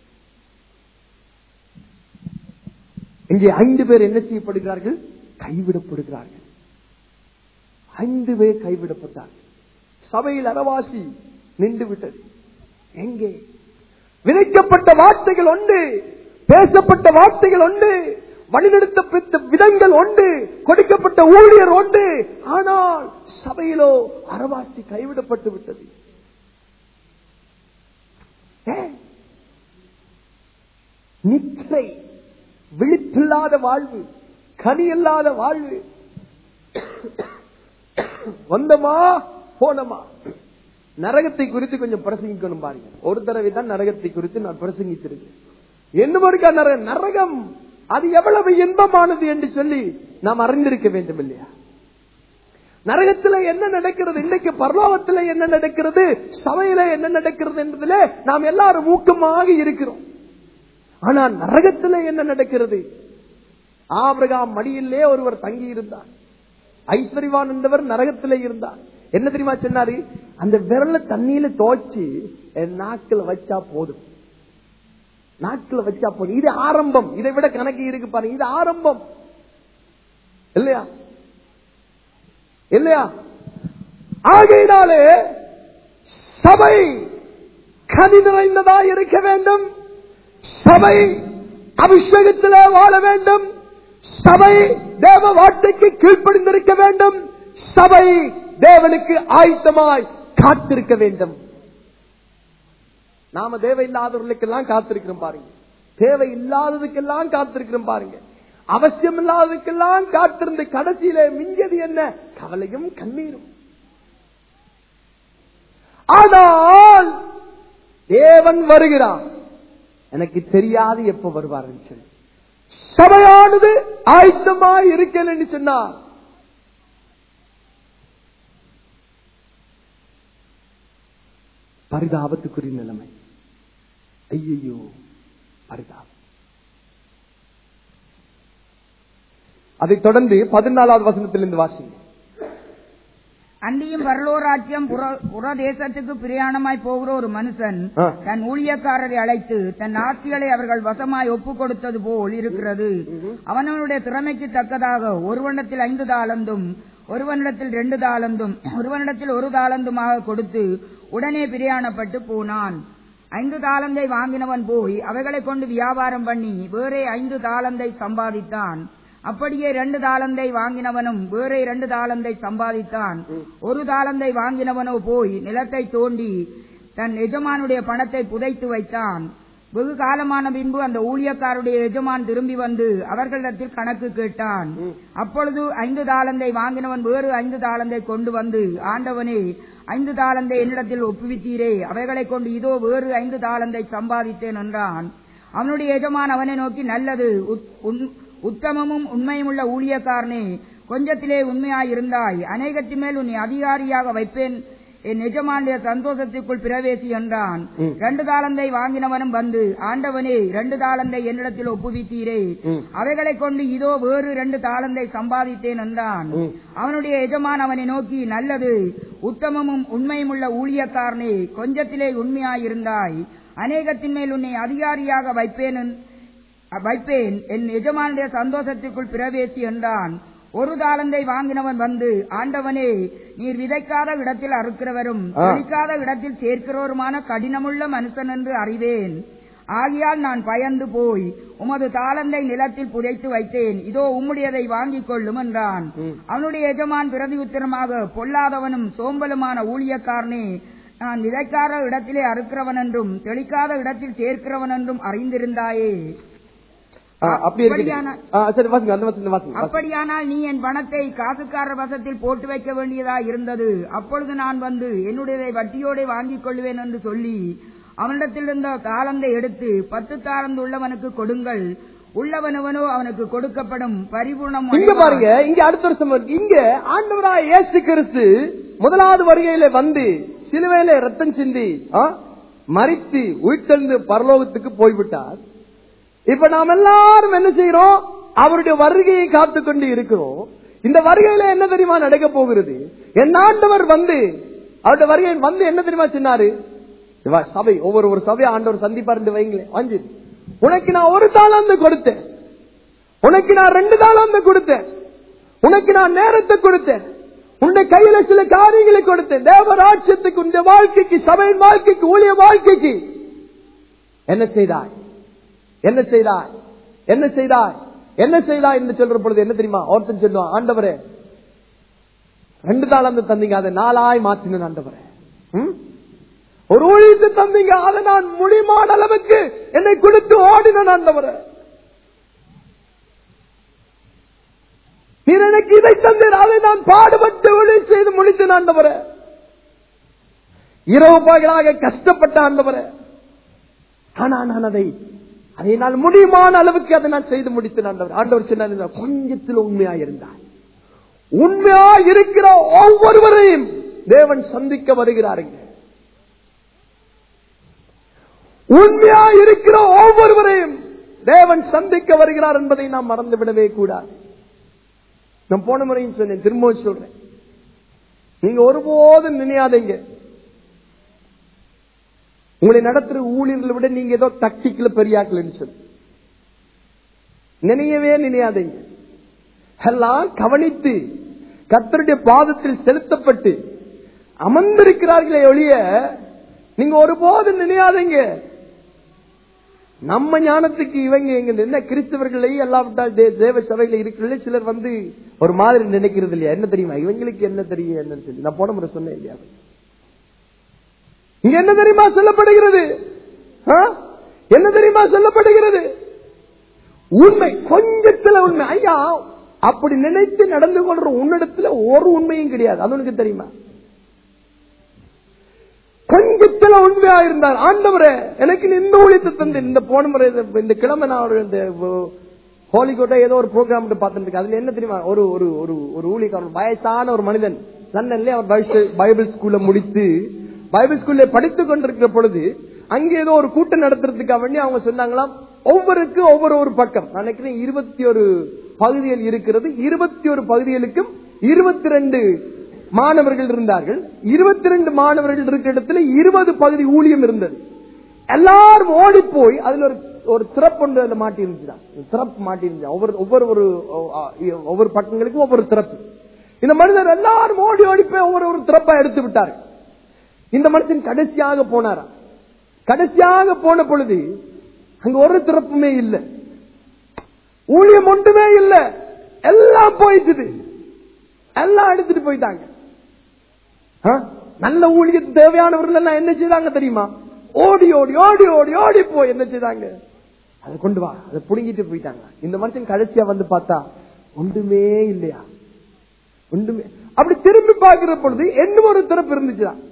இங்கே ஐந்து பேர் என்ன செய்யப்படுகிறார்கள் கைவிடப்படுகிறார்கள் ஐந்து பேர் கைவிடப்பட்டார்கள் சபையில் அரவாசி நின்று விட்டது எங்கே விதைக்கப்பட்ட வார்த்தைகள் உண்டு பேசப்பட்ட வார்த்தைகள் உண்டு வழிநடத்தப்பட்ட விதங்கள் உண்டு கொடுக்கப்பட்ட ஊழியர் உண்டு ஆனால் சபையிலோ அரவாசி கைவிடப்பட்டு விட்டது ஏன்? நித்திரை விழிப்பில்லாத வாழ்வு கனி இல்லாத வாழ்வு வந்தமா போனமா நரகத்தை குறித்து கொஞ்சம் பிரசங்கிக்கணும் பாருங்க ஒரு தடவை தான் நரகத்தை குறித்து நான் பிரசங்கித்திருக்கேன் என்ன இருக்கா நரகம் நரகம் அது எவ்வளவு இன்பமானது என்று சொல்லி நாம் அறிந்திருக்க வேண்டும் இல்லையா நரகத்துல என்ன நடக்கிறது இன்னைக்கு பரலோகத்துல என்ன நடக்கிறது சபையில என்ன நடக்கிறது என்பதிலே நாம் எல்லாரும் ஊக்கமாக இருக்கிறோம் ஆனா நரகத்துல என்ன நடக்கிறது ஆபிரகாம் மடியிலே ஒருவர் தங்கி இருந்தார் ஐஸ்வர்யவான் என்பவர் நரகத்திலே இருந்தார் என்ன தெரியுமா சொன்னாரு அந்த விரல தண்ணியில துவைச்சு என் நாக்கில் வச்சா போதும் நாக்கில் வச்சா போதும் இது ஆரம்பம் இதை விட கணக்கு இருக்கு பாருங்க இது ஆரம்பம் இல்லையா இல்லையா ஆகையினாலே சபை கனி நிறைந்ததா இருக்க வேண்டும் சபை அபிஷேகத்திலே வாழ வேண்டும் சபை தேவ வார்த்தைக்கு கீழ்ப்படிந்திருக்க வேண்டும் சபை தேவனுக்கு ஆயத்தமாய் காத்திருக்க வேண்டும் நாம தேவையில்லாதவர்களுக்கெல்லாம் காத்திருக்கிறோம் பாருங்க தேவை இல்லாததுக்கெல்லாம் காத்திருக்கிறோம் பாருங்க அவசியம் இல்லாததுக்கெல்லாம் காத்திருந்து கடைசியில மிஞ்சது என்ன கவலையும் கண்ணீரும் ஆனால் தேவன் வருகிறான் எனக்கு தெரியாது எப்ப வருவாருன்னு சொல்லி சபையானது ஆயத்தமாய் இருக்கலன்னு சொன்னா பரிதாபத்துக்குரிய நிலைமை ஐயையோ பரிதாபம் அதைத் தொடர்ந்து பதினாலாவது வசனத்திலிருந்து வாசிங்க அன்றியும் பரலோராஜ்யம் புற புற தேசத்துக்கு பிரயாணமாய் போகிற ஒரு மனுஷன் ஆ. தன் ஊழியக்காரரை அழைத்து தன் ஆட்சிகளை அவர்கள் வசமாய் ஒப்புக் கொடுத்தது போல் இருக்கிறது அவனவனுடைய திறமைக்கு தக்கதாக ஒருவனிடத்தில் ஐந்து தாளந்தும் ஒருவனிடத்தில் ரெண்டு தாளந்தும் ஒருவனிடத்தில் ஒரு தாளந்துமாக கொடுத்து உடனே பிரயாணப்பட்டு போனான் ஐந்து தாளந்தை வாங்கினவன் போய் அவைகளை கொண்டு வியாபாரம் பண்ணி வேறே ஐந்து தாளந்தை சம்பாதித்தான் அப்படியே ரெண்டு தாளந்தை வாங்கினவனும் வேறே ரெண்டு தாளந்தை சம்பாதித்தான் ஒரு தாளந்தை வாங்கினவனோ போய் நிலத்தை தோண்டி தன் எஜமானுடைய பணத்தை புதைத்து வைத்தான் வெகு காலமான பின்பு அந்த ஊழியக்காருடைய எஜமான் திரும்பி வந்து அவர்களிடத்தில் கணக்கு கேட்டான் அப்பொழுது ஐந்து தாளந்தை வாங்கினவன் வேறு ஐந்து தாளந்தை கொண்டு வந்து ஆண்டவனே ஐந்து தாளந்தை என்னிடத்தில் ஒப்புவித்தீரே அவைகளை கொண்டு இதோ வேறு ஐந்து தாளந்தை சம்பாதித்தேன் என்றான் அவனுடைய எஜமான் அவனை நோக்கி நல்லது உத்- உன்- உத்தமமும் உண்மையுமுள்ள ஊழியக்காரனே கொஞ்சத்திலே உண்மையாயிருந்தாய் அநேகத்தின் மேல் உன்னை அதிகாரியாக வைப்பேன் என் எஜமானுடைய சந்தோஷத்திற்குள் பிரவேசி என்றான் ம். ரெண்டு தாளந்தை வாங்கினவனும் வந்து ஆண்டவனே ரெண்டு தாளந்தை என்னிடத்தில் ஒப்புவித்தீரே ம். அவைகளைக் கொண்டு இதோ வேறு ரெண்டு தாளந்தை சம்பாதித்தேன் என்றான் ம். அவனுடைய எஜமான் அவனை நோக்கி நல்லது உத்தமமும் உண்மையுமுள்ள ஊழியக்காரனே கொஞ்சத்திலே உண்மையாயிருந்தாய் அநேகத்தின் மேல் உன்னை அதிகாரியாக வைப்பேன் என்- வைப்பேன் என் எஜமானுடைய சந்தோஷத்திற்குள் பிரவேசி என்றான் ஒரு தாளந்தை வாங்கினவன் வந்து ஆண்டவனே நீர் விதைக்காத இடத்தில் அறுக்கிறவரும் ஆ. தெளிக்காத இடத்தில் சேர்க்கிறவருமான கடினமுள்ள மனுஷன் என்று அறிவேன் ஆகையால் நான் பயந்து போய் உமது தாளந்தை நிலத்தில் புதைத்து வைத்தேன் இதோ உம்முடையதை வாங்கிக் கொள்ளும் என்றான் ம். அவனுடைய எஜமான் பிரதி உத்தரமாக பொல்லாதவனும் சோம்பலுமான ஊழியக்காரனே நான் விதைக்காத இடத்திலே அறுக்கிறவன் என்றும் தெளிக்காத இடத்தில் சேர்க்கிறவன் என்றும் அறிந்திருந்தாயே ஆ, அப்படி இருக்கு அப்படியான- சரி வாசிங்க அந்த வசனத்தை வாசிங்க வாசிங்க. அப்படியானால் நீ என் பணத்தை காசுக்காரர் வசத்தில் போட்டு வைக்க வேண்டியதா இருந்தது அப்பொழுது நான் வந்து என்னுடையதை வட்டியோட வாங்கிக் கொள்வேன் என்று சொல்லி அவனிடத்தில் இருந்த தாளந்தை எடுத்து பத்து தாளந்து உள்ளவனுக்கு கொடுங்கள் உள்ளவனவனோ அவனுக்கு கொடுக்கப்படும் பரிபூர்ணம் இங்க அடைவான். பாருங்க இங்க அடுத்த வருஷம் இருக்கு. இங்க ஆண்டவராய் இயேசு கிறிஸ்து முதலாவது வருகையில வந்து சிலுவையில ரத்தம் சிந்தி ஆ, மரித்து உயிர்த்தெழுந்து பரலோகத்துக்கு போய்விட்டார் இப்ப நாம் எல்லாரும் என்ன செய்யறோம் அவருடைய வருகையை காத்துக் கொண்டு இருக்கிறோம் இந்த வருகையில என்ன தெரியுமா நடக்க போகிறது என் ஆண்டவர் வந்து அவருடைய வருகையில் வந்து என்ன தெரியுமா சொன்னாரு இவா சபை ஒவ்வொரு ஒரு சபை ஆண்டவர் சந்திப்பாரு வைங்களேன் வாஞ்சி உனக்கு நான் ஒரு தாளாந்து கொடுத்தேன் உனக்கு நான் ரெண்டு தாளாந்து கொடுத்தேன் உனக்கு நான் நேரத்தை கொடுத்தேன் உன்னுடைய கையில சில காரியங்களை கொடுத்தேன் தேவராட்சியத்துக்கு உன்னுடைய வாழ்க்கைக்கு சபையின் வாழ்க்கைக்கு ஊழிய வாழ்க்கைக்கு என்ன செய்தாய் என்ன செய்தாய் என்ன செய்தாய் என்ன செய்தாய் என்று சொல்ற பொழுது என்ன தெரியுமா ஒருத்தன் சொல்லுவான் ஆண்டவரே ரெண்டு தாளாந்து தந்தீங்க அதை நாளாய் மாற்றினேன் ஆண்டவரே ம்? ஒரு ஊழியத்தை தந்தீங்க அதை நான் முடிமான அளவுக்கு என்னை கொடுத்து ஓடினேன் ஆண்டவரே நீர் எனக்கு இதை தந்தீர் அதை நான் பாடுபட்டு ஊழிய செய்து முடித்தேன் ஆண்டவரே இரவு பகலாக கஷ்டப்பட்ட ஆண்டவரே ஆனா நான் அதை அதை நான் முடியுமான அளவுக்கு அதை நான் செய்து முடித்தேன் ஆண்டவர் ஆண்டவர் சொன்னார் கொஞ்சத்தில் உண்மையா இருந்தார் உண்மையா இருக்கிற ஒவ்வொருவரையும் தேவன் சந்திக்க வருகிறாருங்க உண்மையா இருக்கிற ஒவ்வொருவரையும் தேவன் சந்திக்க வருகிறார் என்பதை நாம் மறந்துவிடவே கூடாது நான் போன முறையும் சொன்னேன் திரும்பவும் சொல்றேன் நீங்க ஒருபோதும் நினையாதீங்க உங்களை நடத்துற ஊழியர்களை விட நீங்க ஏதோ தக்டிக்கல பெரியாக்கலன்னு சொல்லி நினையவே நினையாதீங்க எல்லாம் கவனித்து கர்த்தருடைய பாதத்தில் செலுத்தப்பட்டு அமர்ந்திருக்கிறார்களே ஒழிய நீங்க ஒருபோதும் நினையாதீங்க நம்ம ஞானத்துக்கு இவங்க எங்க என்ன கிறிஸ்தவர்களே எல்லாவிட்டால் தே- தேவ சபையில இருக்கிற சிலர் வந்து ஒரு மாதிரி நினைக்கிறது இல்லையா என்ன தெரியுமா இவங்களுக்கு என்ன தெரியும் என்னன்னு சொல்லி நான் போன முறை சொன்னேன் இல்லையா இங்க என்ன தெரியுமா சொல்லப்படுகிறது ஆ? என்ன தெரியுமா சொல்லப்படுகிறது உண்மை கொஞ்சத்துல உண்மை ஐயா அப்படி நினைத்து நடந்து கொள்ற உன்னிடத்துல ஒரு உண்மையும் கிடையாது அது உனக்கு தெரியுமா கொஞ்சத்துல உண்மையா இருந்தார் ஆண்டவரே எனக்கு நீ இந்த ஊழியத்தை தந்து இந்த போன முறை இந்த- இந்த கிழமை நான் ஒரு இந்த ஹோலிகோட்டை ஏதோ ஒரு ப்ரோக்ராம் பார்த்துட்டு இருக்கேன் அதுல என்ன தெரியுமா ஒரு ஒரு ஒரு ஒரு ஊழியக்காரன் வயசான ஒரு மனிதன் லண்டன்ல அவர் பைபிள்- பைபிள் ஸ்கூல்ல முடித்து பைபிள் ஸ்கூல்ல படித்துக் கொண்டிருக்கிற பொழுது அங்க ஏதோ ஒரு கூட்டம் நடத்துறதுக்காக வேண்டி அவங்க சொன்னாங்களாம் ஒவ்வொருக்கு ஒவ்வொரு ஒரு பக்கம் நான் நினைக்கிறேன் இருபத்தி ஒரு பகுதிகள் இருக்கிறது இருபத்தி ஒரு பகுதிகளுக்கும் இருபத்தி ரெண்டு மாணவர்கள் இருந்தார்கள் இருபத்தி ரெண்டு மாணவர்கள் இருக்கிற இடத்துல இருபது பகுதி ஊழியம் இருந்தது எல்லாரும் ஓடி போய் அதுல ஒரு ஒரு திறப்பு ஒன்று அதுல மாட்டி இருந்துச்சுதான் திறப்பு மாட்டி இருந்துச்சு ஒவ்வொரு ஒவ்வொரு ஒரு ஒவ்வொரு பக்கங்களுக்கும் ஒவ்வொரு திறப்பு இந்த மனிதர் எல்லாரும் ஓடி ஓடி போய் ஒவ்வொரு ஒரு திறப்பா எடுத்து விட்டார் இந்த மனுஷன் கடைசியாக போனாரா கடைசியாக போன பொழுது அங்க ஒரு திறப்புமே இல்லை ஊழியம் ஒன்றுமே இல்ல எல்லாம் போயிட்டுது எல்லாம் எடுத்துட்டு போயிட்டாங்க ஆ? நல்ல ஊழியத்து தேவையானவர்கள் எல்லாம் என்ன செய்தாங்க தெரியுமா ஓடி ஓடி ஓடி ஓடி ஓடி போய் என்ன செய்தாங்க அதை கொண்டு வா அதை புடுங்கிட்டு போயிட்டாங்க இந்த மனுஷன் கடைசியா வந்து பார்த்தா ஒன்றுமே இல்லையா ஒன்றுமே அப்படி திரும்பி பார்க்கிற பொழுது இன்னும் ஒரு திறப்பு இருந்துச்சுதான்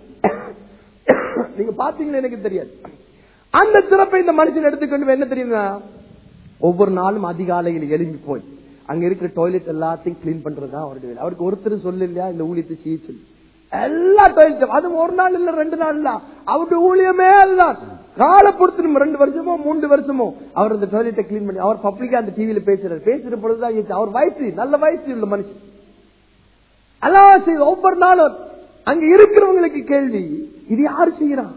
நீங்க பாத்தீங்கன்னா எனக்கு தெரியாது அந்த திறப்பை இந்த மனுஷன் எடுத்துக்கொண்டு போய் என்ன தெரியுமா ஒவ்வொரு நாளும் அதிகாலையில் எழும்பி போய் அங்க இருக்கிற டாய்லெட் எல்லாத்தையும் கிளீன் பண்றதுதான் அவருடைய வேலை அவருக்கு ஒருத்தர் சொல்லு இல்லையா இந்த ஊழியத்தை செய்ய சொல்லி எல்லா டாய்லெட் அது ஒரு நாள் இல்ல ரெண்டு நாள் இல்ல அவருடைய ஊழியமே எல்லாம் காலை பொறுத்து ரெண்டு வருஷமோ மூன்று வருஷமோ அவர் அந்த டாய்லெட்டை கிளீன் பண்ணி அவர் பப்ளிக்கா அந்த டிவியில பேசுறாரு பேசுற பொழுதுதான் கேட்குது. அவர் வயசு நல்ல வயசு உள்ள மனுஷன் எல்லாம் செய்து ஒவ்வொரு நாளும் அங்க இருக்கிறவங்களுக்கு கேள்வி இது யாரு செய்யறான்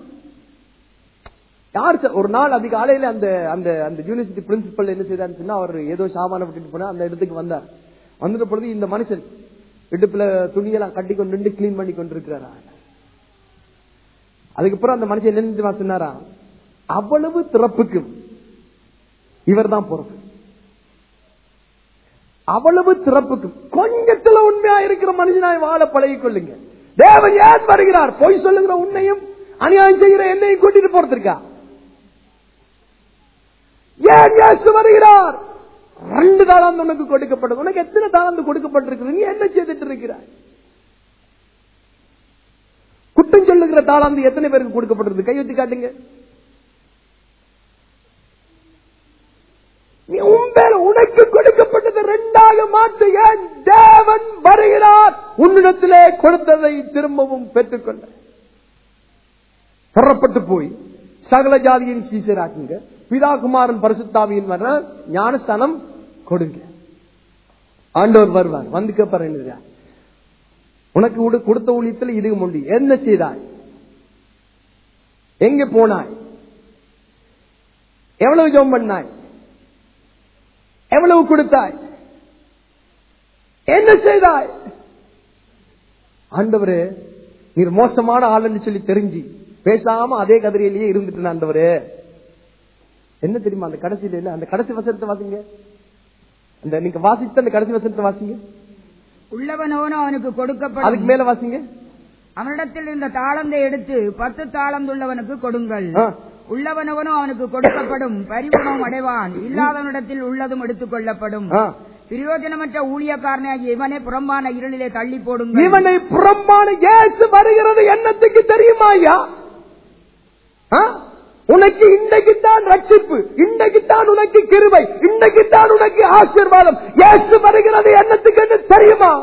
யார் சார் ஒரு நாள் அதிகாலையில அந்த அந்த அந்த யூனிவர்சிட்டி பிரின்சிபல் என்ன செய்தாருன்னு சொன்னா அவர் ஏதோ சாமான விட்டுட்டு போனா அந்த இடத்துக்கு வந்தார் வந்துட்ட பொழுது இந்த மனுஷன் இடுப்புல துணியெல்லாம் கட்டி கொண்டு நின்று கிளீன் பண்ணி கொண்டிருக்கிறாரா அதுக்கப்புறம் அந்த மனுஷன் என்ன தெரியுமா சொன்னாரா அவ்வளவு திறப்புக்கும் இவர் தான் பொறுப்பு அவ்வளவு திறப்புக்கும் கொஞ்சத்துல உண்மையா இருக்கிற மனுஷனாய் வாழ பழகிக் கொள்ளுங்க தேவன் ஏன் வருகிறார் பொய் சொல்லுகிற உன்னையும் அநியாயம் செய்கிற என்னையும் கூட்டிட்டு போறதுக்கா ஏன் இயேசு வருகிறார் ரெண்டு தாளாந்து உனக்கு கொடுக்கப்பட்டது உனக்கு எத்தனை தாளாந்து கொடுக்கப்பட்டிருக்கு நீ என்ன செய்துட்டு இருக்கிறாய் குற்றம் சொல்லுகிற தாளாந்து எத்தனை பேருக்கு கொடுக்கப்பட்டிருக்கு கையெழுத்து காட்டுங்க நீ உன் மேல உனக்கு கொடுக்கப்பட்டது ரெண்டாக மாற்று ஏன் தேவன் வருகிறார் உன்னிடத்திலே கொடுத்ததை திரும்பவும் பெற்றுக்கொள்ள புறப்பட்டு போய் சகல ஜாதியின் சீசராக்குங்க பிதா குமாரன் பரிசுத்தாவியின் வர ஞானஸ்தானம் கொடுங்க ஆண்டவர் வருவார் வந்து கேப்பார் என்ன உனக்கு உடு- கொடுத்த ஊழியத்தில் இது முண்டி என்ன செய்தாய் எங்க போனாய் எவ்வளவு ஜெபம் பண்ணாய் எவ்வளவு கொடுத்தாய் என்ன செய்தாய் ஆண்டவரே நீர் மோசமான ஆளுன்னு சொல்லி தெரிஞ்சு பேசாம அதே கதிரையிலேயே இருந்துட்டு ஆண்டவரே என்ன தெரியுமா அந்த கடைசியில என்ன அந்த கடைசி வசனத்தை வாசிங்க அந்த நீங்க வாசித்த அந்த கடைசி வசனத்தை வாசிங்க உள்ளவனோனோ அவனுக்கு அதுக்கு கொடுக்கப்படும் மேல வாசிங்க அவனிடத்தில் இருந்த தாளந்தை எடுத்து பத்து தாளந்துள்ளவனுக்கு கொடுங்கள் ஆ. உள்ளவனவனோ அவனுக்கு கொடுக்கப்படும் பரிவுணம் அடைவான் இல்லாதவனிடத்தில் உள்ளதும் எடுத்துக் கொள்ளப்படும் ஆ. பிரயோஜனமற்ற ஊழியக்காரனாகிய இவனே புறம்பான இருளிலே தள்ளி போடுங்கள் இவனை புறம்பான இயேசு வருகிறது என்னத்துக்கு தெரியுமா ஐயா ஆ? உனக்கு இன்றைக்கு தான் ரட்சிப்பு இன்றைக்கு தான் உனக்கு கிருபை இன்றைக்கு தான் உனக்கு ஆசீர்வாதம் இயேசு வருகிறது என்னத்துக்கு என்று தெரியுமா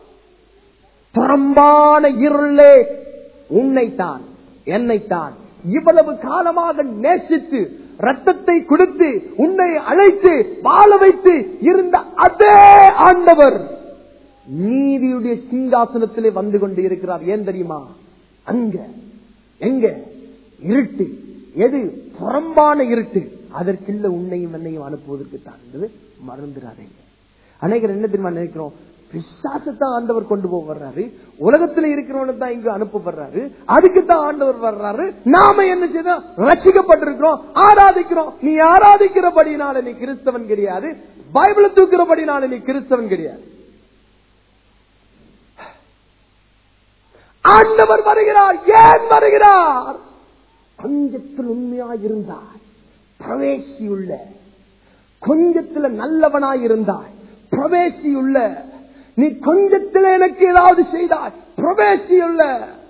புறம்பான இருளே உன்னைத்தான் என்னைத்தான் இவ்வளவு காலமாக நேசித்து ரத்தத்தை கொடுத்து உன்னை அழைத்து வாழ வைத்து இருந்த அதே ஆண்டவர் நீதியுடைய சிங்காசனத்திலே வந்து கொண்டு இருக்கிறார் ஏன் தெரியுமா அங்க எங்க இருட்டு எது புறம்பான இருட்டு அதற்குள்ள உன்னையும் என்னையும் அனுப்புவதற்கு தான் என்பது மறந்துடாதீங்க அநேகர் என்ன தெரியுமா நினைக்கிறோம் பிசாசத்தான் ஆண்டவர் கொண்டு போக வர்றாரு உலகத்துல இருக்கிறவனை தான் இங்க அனுப்ப வர்றாரு அதுக்கு தான் ஆண்டவர் வர்றாரு நாம என்ன செய்தோம் ரசிக்கப்பட்டிருக்கிறோம் ஆராதிக்கிறோம் நீ ஆராதிக்கிறபடினால நீ கிறிஸ்தவன் கிடையாது பைபிளை தூக்கிறபடினால நீ கிறிஸ்தவன் கிடையாது ஆண்டவர் வருகிறார் ஏன் வருகிறார் கொஞ்சத்தில் உண்மையாய் இருந்தார் பிரவேசியுள்ள கொஞ்சத்துல நல்லவனாய் இருந்தாய் பிரவேசியுள்ள நீ கொஞ்சத்துல எனக்கு ஏதாவது செய்தாய் பிரவேசியுள்ள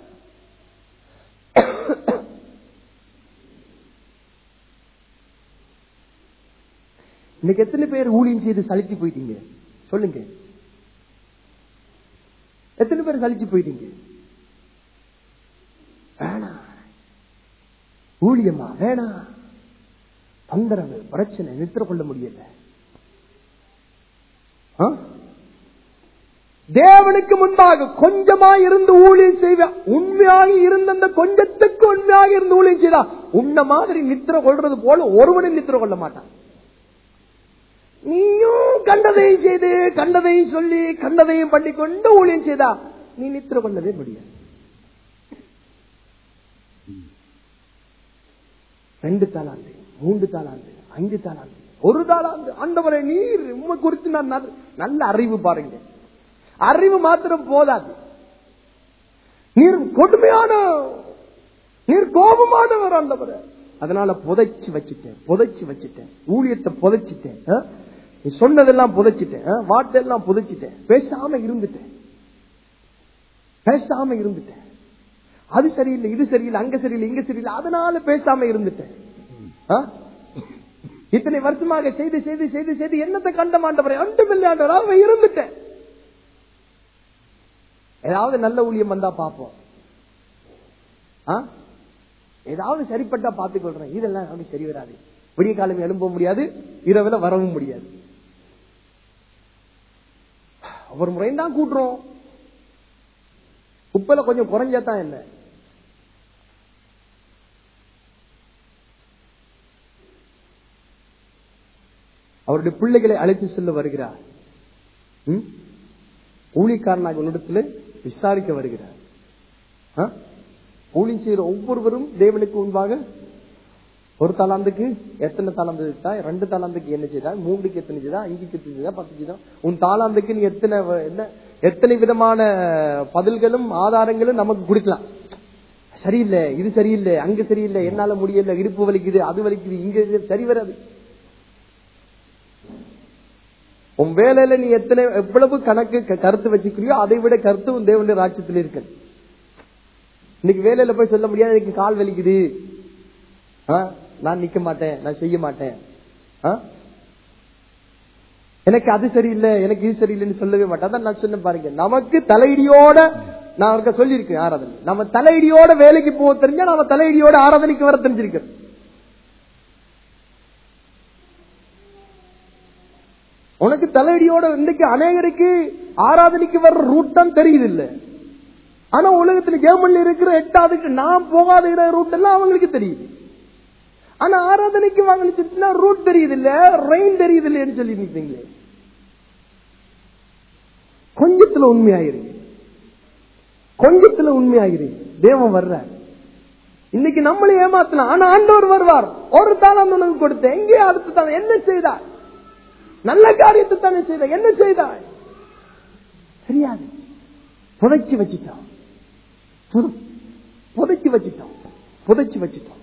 இன்னைக்கு எத்தனை பேர் ஊழியம் செய்து சலிச்சு போயிட்டீங்க சொல்லுங்க எத்தனை பேர் சலிச்சு போயிட்டீங்க வேணாம் ஊழியமா வேணாம் தொந்தரவு பிரச்சனை நித்திர கொள்ள முடியல ஆ? தேவனுக்கு முன்பாக கொஞ்சமா இருந்து ஊழியம் செய்வ உண்மையாக இருந்த அந்த கொஞ்சத்துக்கு உண்மையாக இருந்து ஊழியம் செய்தா உன்ன மாதிரி நித்திர கொள்றது போல ஒருவனும் நித்திர கொள்ள மாட்டான் நீயும் கண்டதையும் செய்து கண்டதையும் சொல்லி கண்டதையும் பண்ணி கொண்டு ஊழியம் செய்தா நீ நித்திர கொள்ளவே முடியாது ரெண்டு தாளாந்து மூன்று தாளாந்து ஐந்து தாளாந்து ஒரு தாளாந்து ஆண்டவரை நீர் உண்மை குறித்து நான் நல்ல- நல்ல அறிவு பாருங்க அறிவு மாத்திரம் போதாது நீர் கொடுமையான நீர் கோபமானவர் ஆண்டவர் அதனால புதைச்சு வச்சுட்டேன் புதைச்சு வச்சுட்டேன் ஊழியத்தை புதைச்சிட்டேன் ஆ? நீ சொன்னதெல்லாம் புதைச்சிட்டேன் ஆ? வார்த்தையெல்லாம் புதைச்சிட்டேன் பேசாம இருந்துட்டேன் பேசாம இருந்துட்டேன் அது சரியில்லை இது சரியில்லை அங்க சரியில்லை இங்க சரியில்லை அதனால பேசாம இருந்துட்டேன் ஆ? இத்தனை வருஷமாக செய்து செய்து செய்து செய்து என்னத்தை கண்ட மாண்டவரை அண்டுமில்லை ஆண்டவராக இருந்துட்டேன் ஏதாவது நல்ல ஊழியம் வந்தா பார்ப்போம் ஆ? ஏதாவது சரிப்பட்டா பார்த்துக் கொள்றேன் இதெல்லாம் அப்படி சரி வராது விடிய காலம் எழும்ப முடியாது இரவுல வரவும் முடியாது ஒவ்வொரு முறையும் தான் கூட்டுறோம் உப்பல கொஞ்சம் குறைஞ்சாதான் என்ன அவருடைய பிள்ளைகளை அழைத்து செல்ல வருகிறார் ம்? ஊழியக்காரனாக உன்னிடத்தில் விசாரிக்க வருகிறார் ஆ? ஊழியம் செய்கிற ஒவ்வொருவரும் தேவனுக்கு முன்பாக ஒரு தாளாந்துக்கு எத்தனை தாளாந்து செய்தா ரெண்டு தாளாந்துக்கு என்ன செய்தா மூன்றுக்கு எத்தனை செய்தா அஞ்சுக்கு எத்தனை செய்தா பத்து செய்தா உன் தாளாந்துக்கு நீ எத்தனை வ- என்ன எத்தனை விதமான பதில்களும் ஆதாரங்களும் நமக்கு கொடுக்கலாம் சரியில்லை இது சரியில்லை அங்க சரியில்லை என்னால முடியல இடுப்பு வலிக்குது அது வலிக்குது இங்க இது சரி வராது உன் வேலையில நீ எத்தனை எவ்வளவு கணக்கு க- கருத்து வச்சுக்கிறியோ அதை விட கருத்து உன் தேவனுடைய ராட்சத்தில் இருக்கு இன்னைக்கு வேலையில போய் சொல்ல முடியாது எனக்கு கால் வலிக்குது ஆ, நான் நிக்க மாட்டேன் நான் செய்ய மாட்டேன் ஆ? எனக்கு அது சரியில்லை எனக்கு இது சரியில்லைன்னு சொல்லவே மாட்டேன் அதான் நான் சொன்ன பாருங்க நமக்கு தலையிடியோட நான் அவர்கிட்ட சொல்லியிருக்கேன் ஆராதனை நம்ம தலையிடியோட வேலைக்கு போக தெரிஞ்சா நம்ம தலையிடியோட ஆராதனைக்கு வர தெரிஞ்சிருக்கோம் உனக்கு தலையடியோட இன்னைக்கு அநேகருக்கு ஆராதனைக்கு வர்ற ரூட் தான் தெரியுது இல்ல ஆனா உலகத்துல ஜெர்மன்ல இருக்கிற எட்டாவதுக்கு நான் போகாத இட ரூட் எல்லாம் அவங்களுக்கு தெரியுது ஆனா ஆராதனைக்கு வாங்கினா ரூட் தெரியுது இல்ல ரெயின் தெரியுது இல்லைன்னு சொல்லி நிற்பீங்களே கொஞ்சத்துல உண்மையாயிருங்க கொஞ்சத்துல உண்மையாயிருங்க தேவன் வர்றார் இன்னைக்கு நம்மளை ஏமாத்தலாம் ஆனா ஆண்டவர் வருவார் ஒரு தாளம் உனக்கு கொடுத்த எங்கே அடுத்து தான் என்ன செய்தார் நல்ல காரியத்தை தானே செய்த என்ன செய்தாய் தெரியாது புதைச்சு வச்சுட்டான் புது- புதைச்சு வச்சுட்டான் புதைச்சு வச்சுட்டான்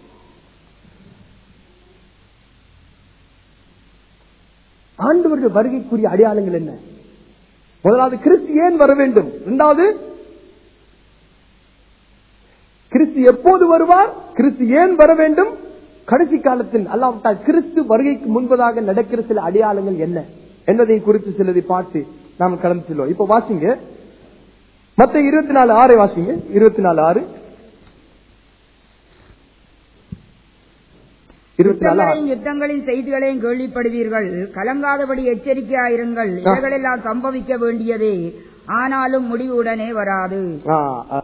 ஆண்டவருடைய வருகைக்குரிய அடையாளங்கள் என்ன முதலாவது கிறிஸ்து ஏன் வர வேண்டும் இரண்டாவது கிறிஸ்து எப்போது வருவார் கிறிஸ்து ஏன் வர வேண்டும் கடைசி காலத்தில் அல்லாவிட்டால் கிறிஸ்து வருகைக்கு முன்பதாக நடக்கிற சில அடையாளங்கள் என்ன என்பதை குறித்து சிலதை பார்த்து நாம் கடந்து செல்வோம் இப்ப வாசிங்க மத்த இருபத்தி நாலு ஆறை வாசிங்க இருபத்தி நாலு ஆறு இருபத்தி நாலு ஆறு யுத்தங்களையும் யுத்தங்களின் செய்திகளையும் கேள்விப்படுவீர்கள் கலங்காதபடி எச்சரிக்கையாயிருங்கள் இவைகளெல்லாம் சம்பவிக்க வேண்டியதே ஆனாலும் முடிவு உடனே வராது ஆ, ஆ.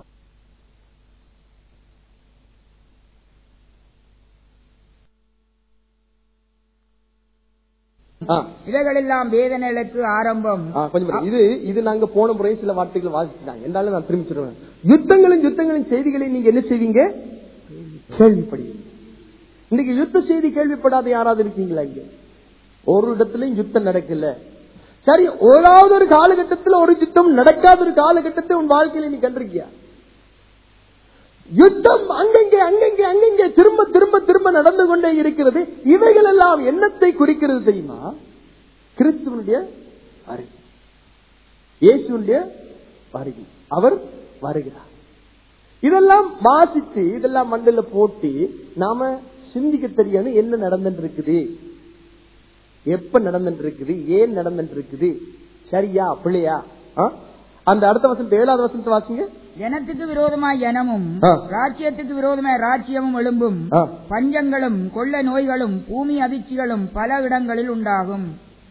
ஆ, இவைகளெல்லாம் வேதனைகளுக்கு ஆரம்பம் ஆ, கொஞ்சம் பாருங்க. இது இது நாங்க போன முறை சில வார்த்தைகளை வாசிச்சுட்டாங்க என்றாலும் நான் திரும்பி சொல்றேன் யுத்தங்களும் யுத்தங்களின் செய்திகளை நீங்க என்ன செய்வீங்க கேள்விப்படுவீங்க இன்னைக்கு யுத்த செய்தி கேள்விப்படாத யாராவது இருக்கீங்களா இங்க ஒரு இடத்துலயும் யுத்தம் நடக்கல சரி ஓராவது ஒரு காலகட்டத்தில் ஒரு யுத்தம் நடக்காத ஒரு காலகட்டத்தை உன் வாழ்க்கையில நீ கண்டிருக்கியா யுத்தம் அங்கங்கே அங்கங்கே அங்கங்கே திரும்ப திரும்ப திரும்ப நடந்து கொண்டே இருக்கிறது இவைகள் எல்லாம் என்னத்தை குறிக்கிறது தெரியுமா கிறிஸ்துவனுடைய வருகை இயேசுடைய வருகை அவர் வருகிறார் இதெல்லாம் வாசித்து இதெல்லாம் மண்டல போட்டு நாம சிந்திக்க தெரியாம என்ன நடந்துட்டு இருக்குது எப்ப நடந்துட்டு இருக்குது ஏன் நடந்துட்டு இருக்குது சரியா பிள்ளையா ஆ? அந்த அடுத்த வசனத்தை ஏழாவது வசனத்தை வாசிங்க ஜனத்துக்கு விரோதமாய் ஜனமும் ஆ. ராஜ்யத்துக்கு விரோதமாய் ராஜ்யமும் எழும்பும் ஆ. பஞ்சங்களும் கொள்ள நோய்களும் பூமி அதிர்ச்சிகளும் பல இடங்களில் உண்டாகும்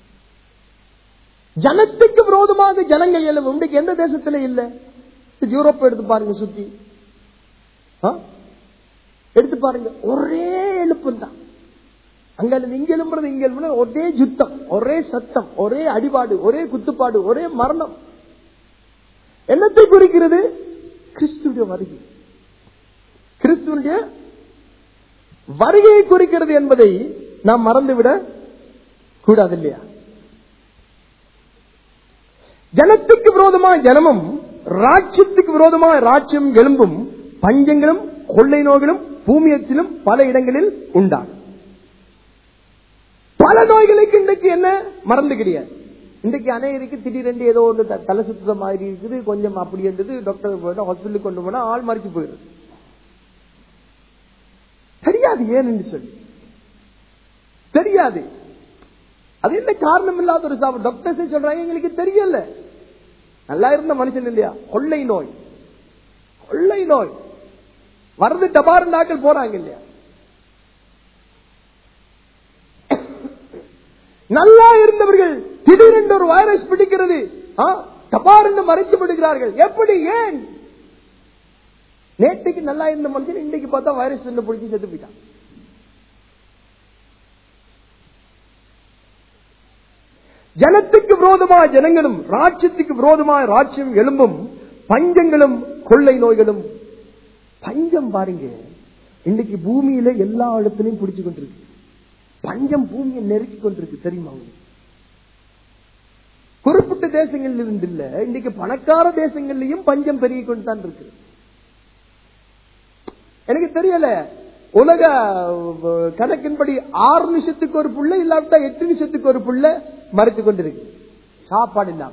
ஜனத்துக்கு விரோதமாக ஜனங்கள் எழுவும் இன்றைக்கு எந்த தேசத்துல இல்ல யூரோப் எடுத்து பாருங்க சுத்தி ஆ? எடுத்து பாருங்க ஒரே எழுப்பும் தான் அங்க இருந்து இங்க எழும்புறது இங்க எழும்புறது ஒரே யுத்தம் ஒரே சத்தம் ஒரே அடிபாடு ஒரே குத்துப்பாடு ஒரே மரணம் என்னத்தை குறிக்கிறது கிறிஸ்துடைய வருகை கிறிஸ்துவனுடைய வருகையை குறிக்கிறது என்பதை நாம் மறந்துவிட கூடாது இல்லையா ஜனத்துக்கு விரோதமாய் ஜனமும் ராட்சியத்துக்கு விரோதமாய் ராட்சியம் எழும்பும் பஞ்சங்களும் கொள்ளை நோய்களும் பூமியத்திலும் பல இடங்களில் உண்டாகும் பல நோய்களுக்கு இன்றைக்கு என்ன மறந்து கிடையாது இன்றைக்கு அநேகருக்கு திடீரென்று ஏதோ ஒன்று த- தலை சுத்த மாதிரி இருக்குது கொஞ்சம் அப்படி இருந்தது டாக்டர் போயிட்டா ஹாஸ்பிட்டலுக்கு கொண்டு போனா ஆள் மறிச்சு போயிடுது தெரியாது ஏன் என்று சொல்லி தெரியாது அது என்ன காரணம் இல்லாத ஒரு சாப்பிட டாக்டர்ஸே சொல்றாங்க எங்களுக்கு தெரியல நல்லா இருந்த மனுஷன் இல்லையா கொள்ளை நோய் கொள்ளை நோய் வரது டபார் நாட்கள் போறாங்க இல்லையா நல்லா இருந்தவர்கள் திடீரென்று ஒரு வைரஸ் பிடிக்கிறது ஆ, டபார் என்று மறைத்து விடுகிறார்கள் எப்படி ஏன் நேற்றுக்கு நல்லா இருந்த மனுஷன் இன்னைக்கு பார்த்தா வைரஸ் பிடிச்சி செத்து போயிட்டான் ஜனத்துக்கு விரோதமாய் ஜனங்களும் ராட்சியத்துக்கு விரோதமாய் ராட்சியம் எழும்பும் பஞ்சங்களும் கொள்ளை நோய்களும் பஞ்சம் பாருங்க இன்னைக்கு பூமியில எல்லா இடத்துலயும் பிடிச்சு கொண்டிருக்கு பஞ்சம் பூமியை நெருக்கி கொண்டிருக்கு தெரியுமா உங்களுக்கு குறிப்பிட்ட தேசங்களில் இருந்து இல்ல இன்னைக்கு பணக்கார தேசங்கள்லயும் பஞ்சம் பெருகி கொண்டு தான் இருக்கு எனக்கு தெரியல உலக அஹ், கணக்கின்படி ஆறு நிமிஷத்துக்கு ஒரு புள்ள இல்லாவிட்டா எட்டு நிமிஷத்துக்கு ஒரு புள்ள மறைத்து கொண்டிருக்கு சாப்பாடு இல்லாம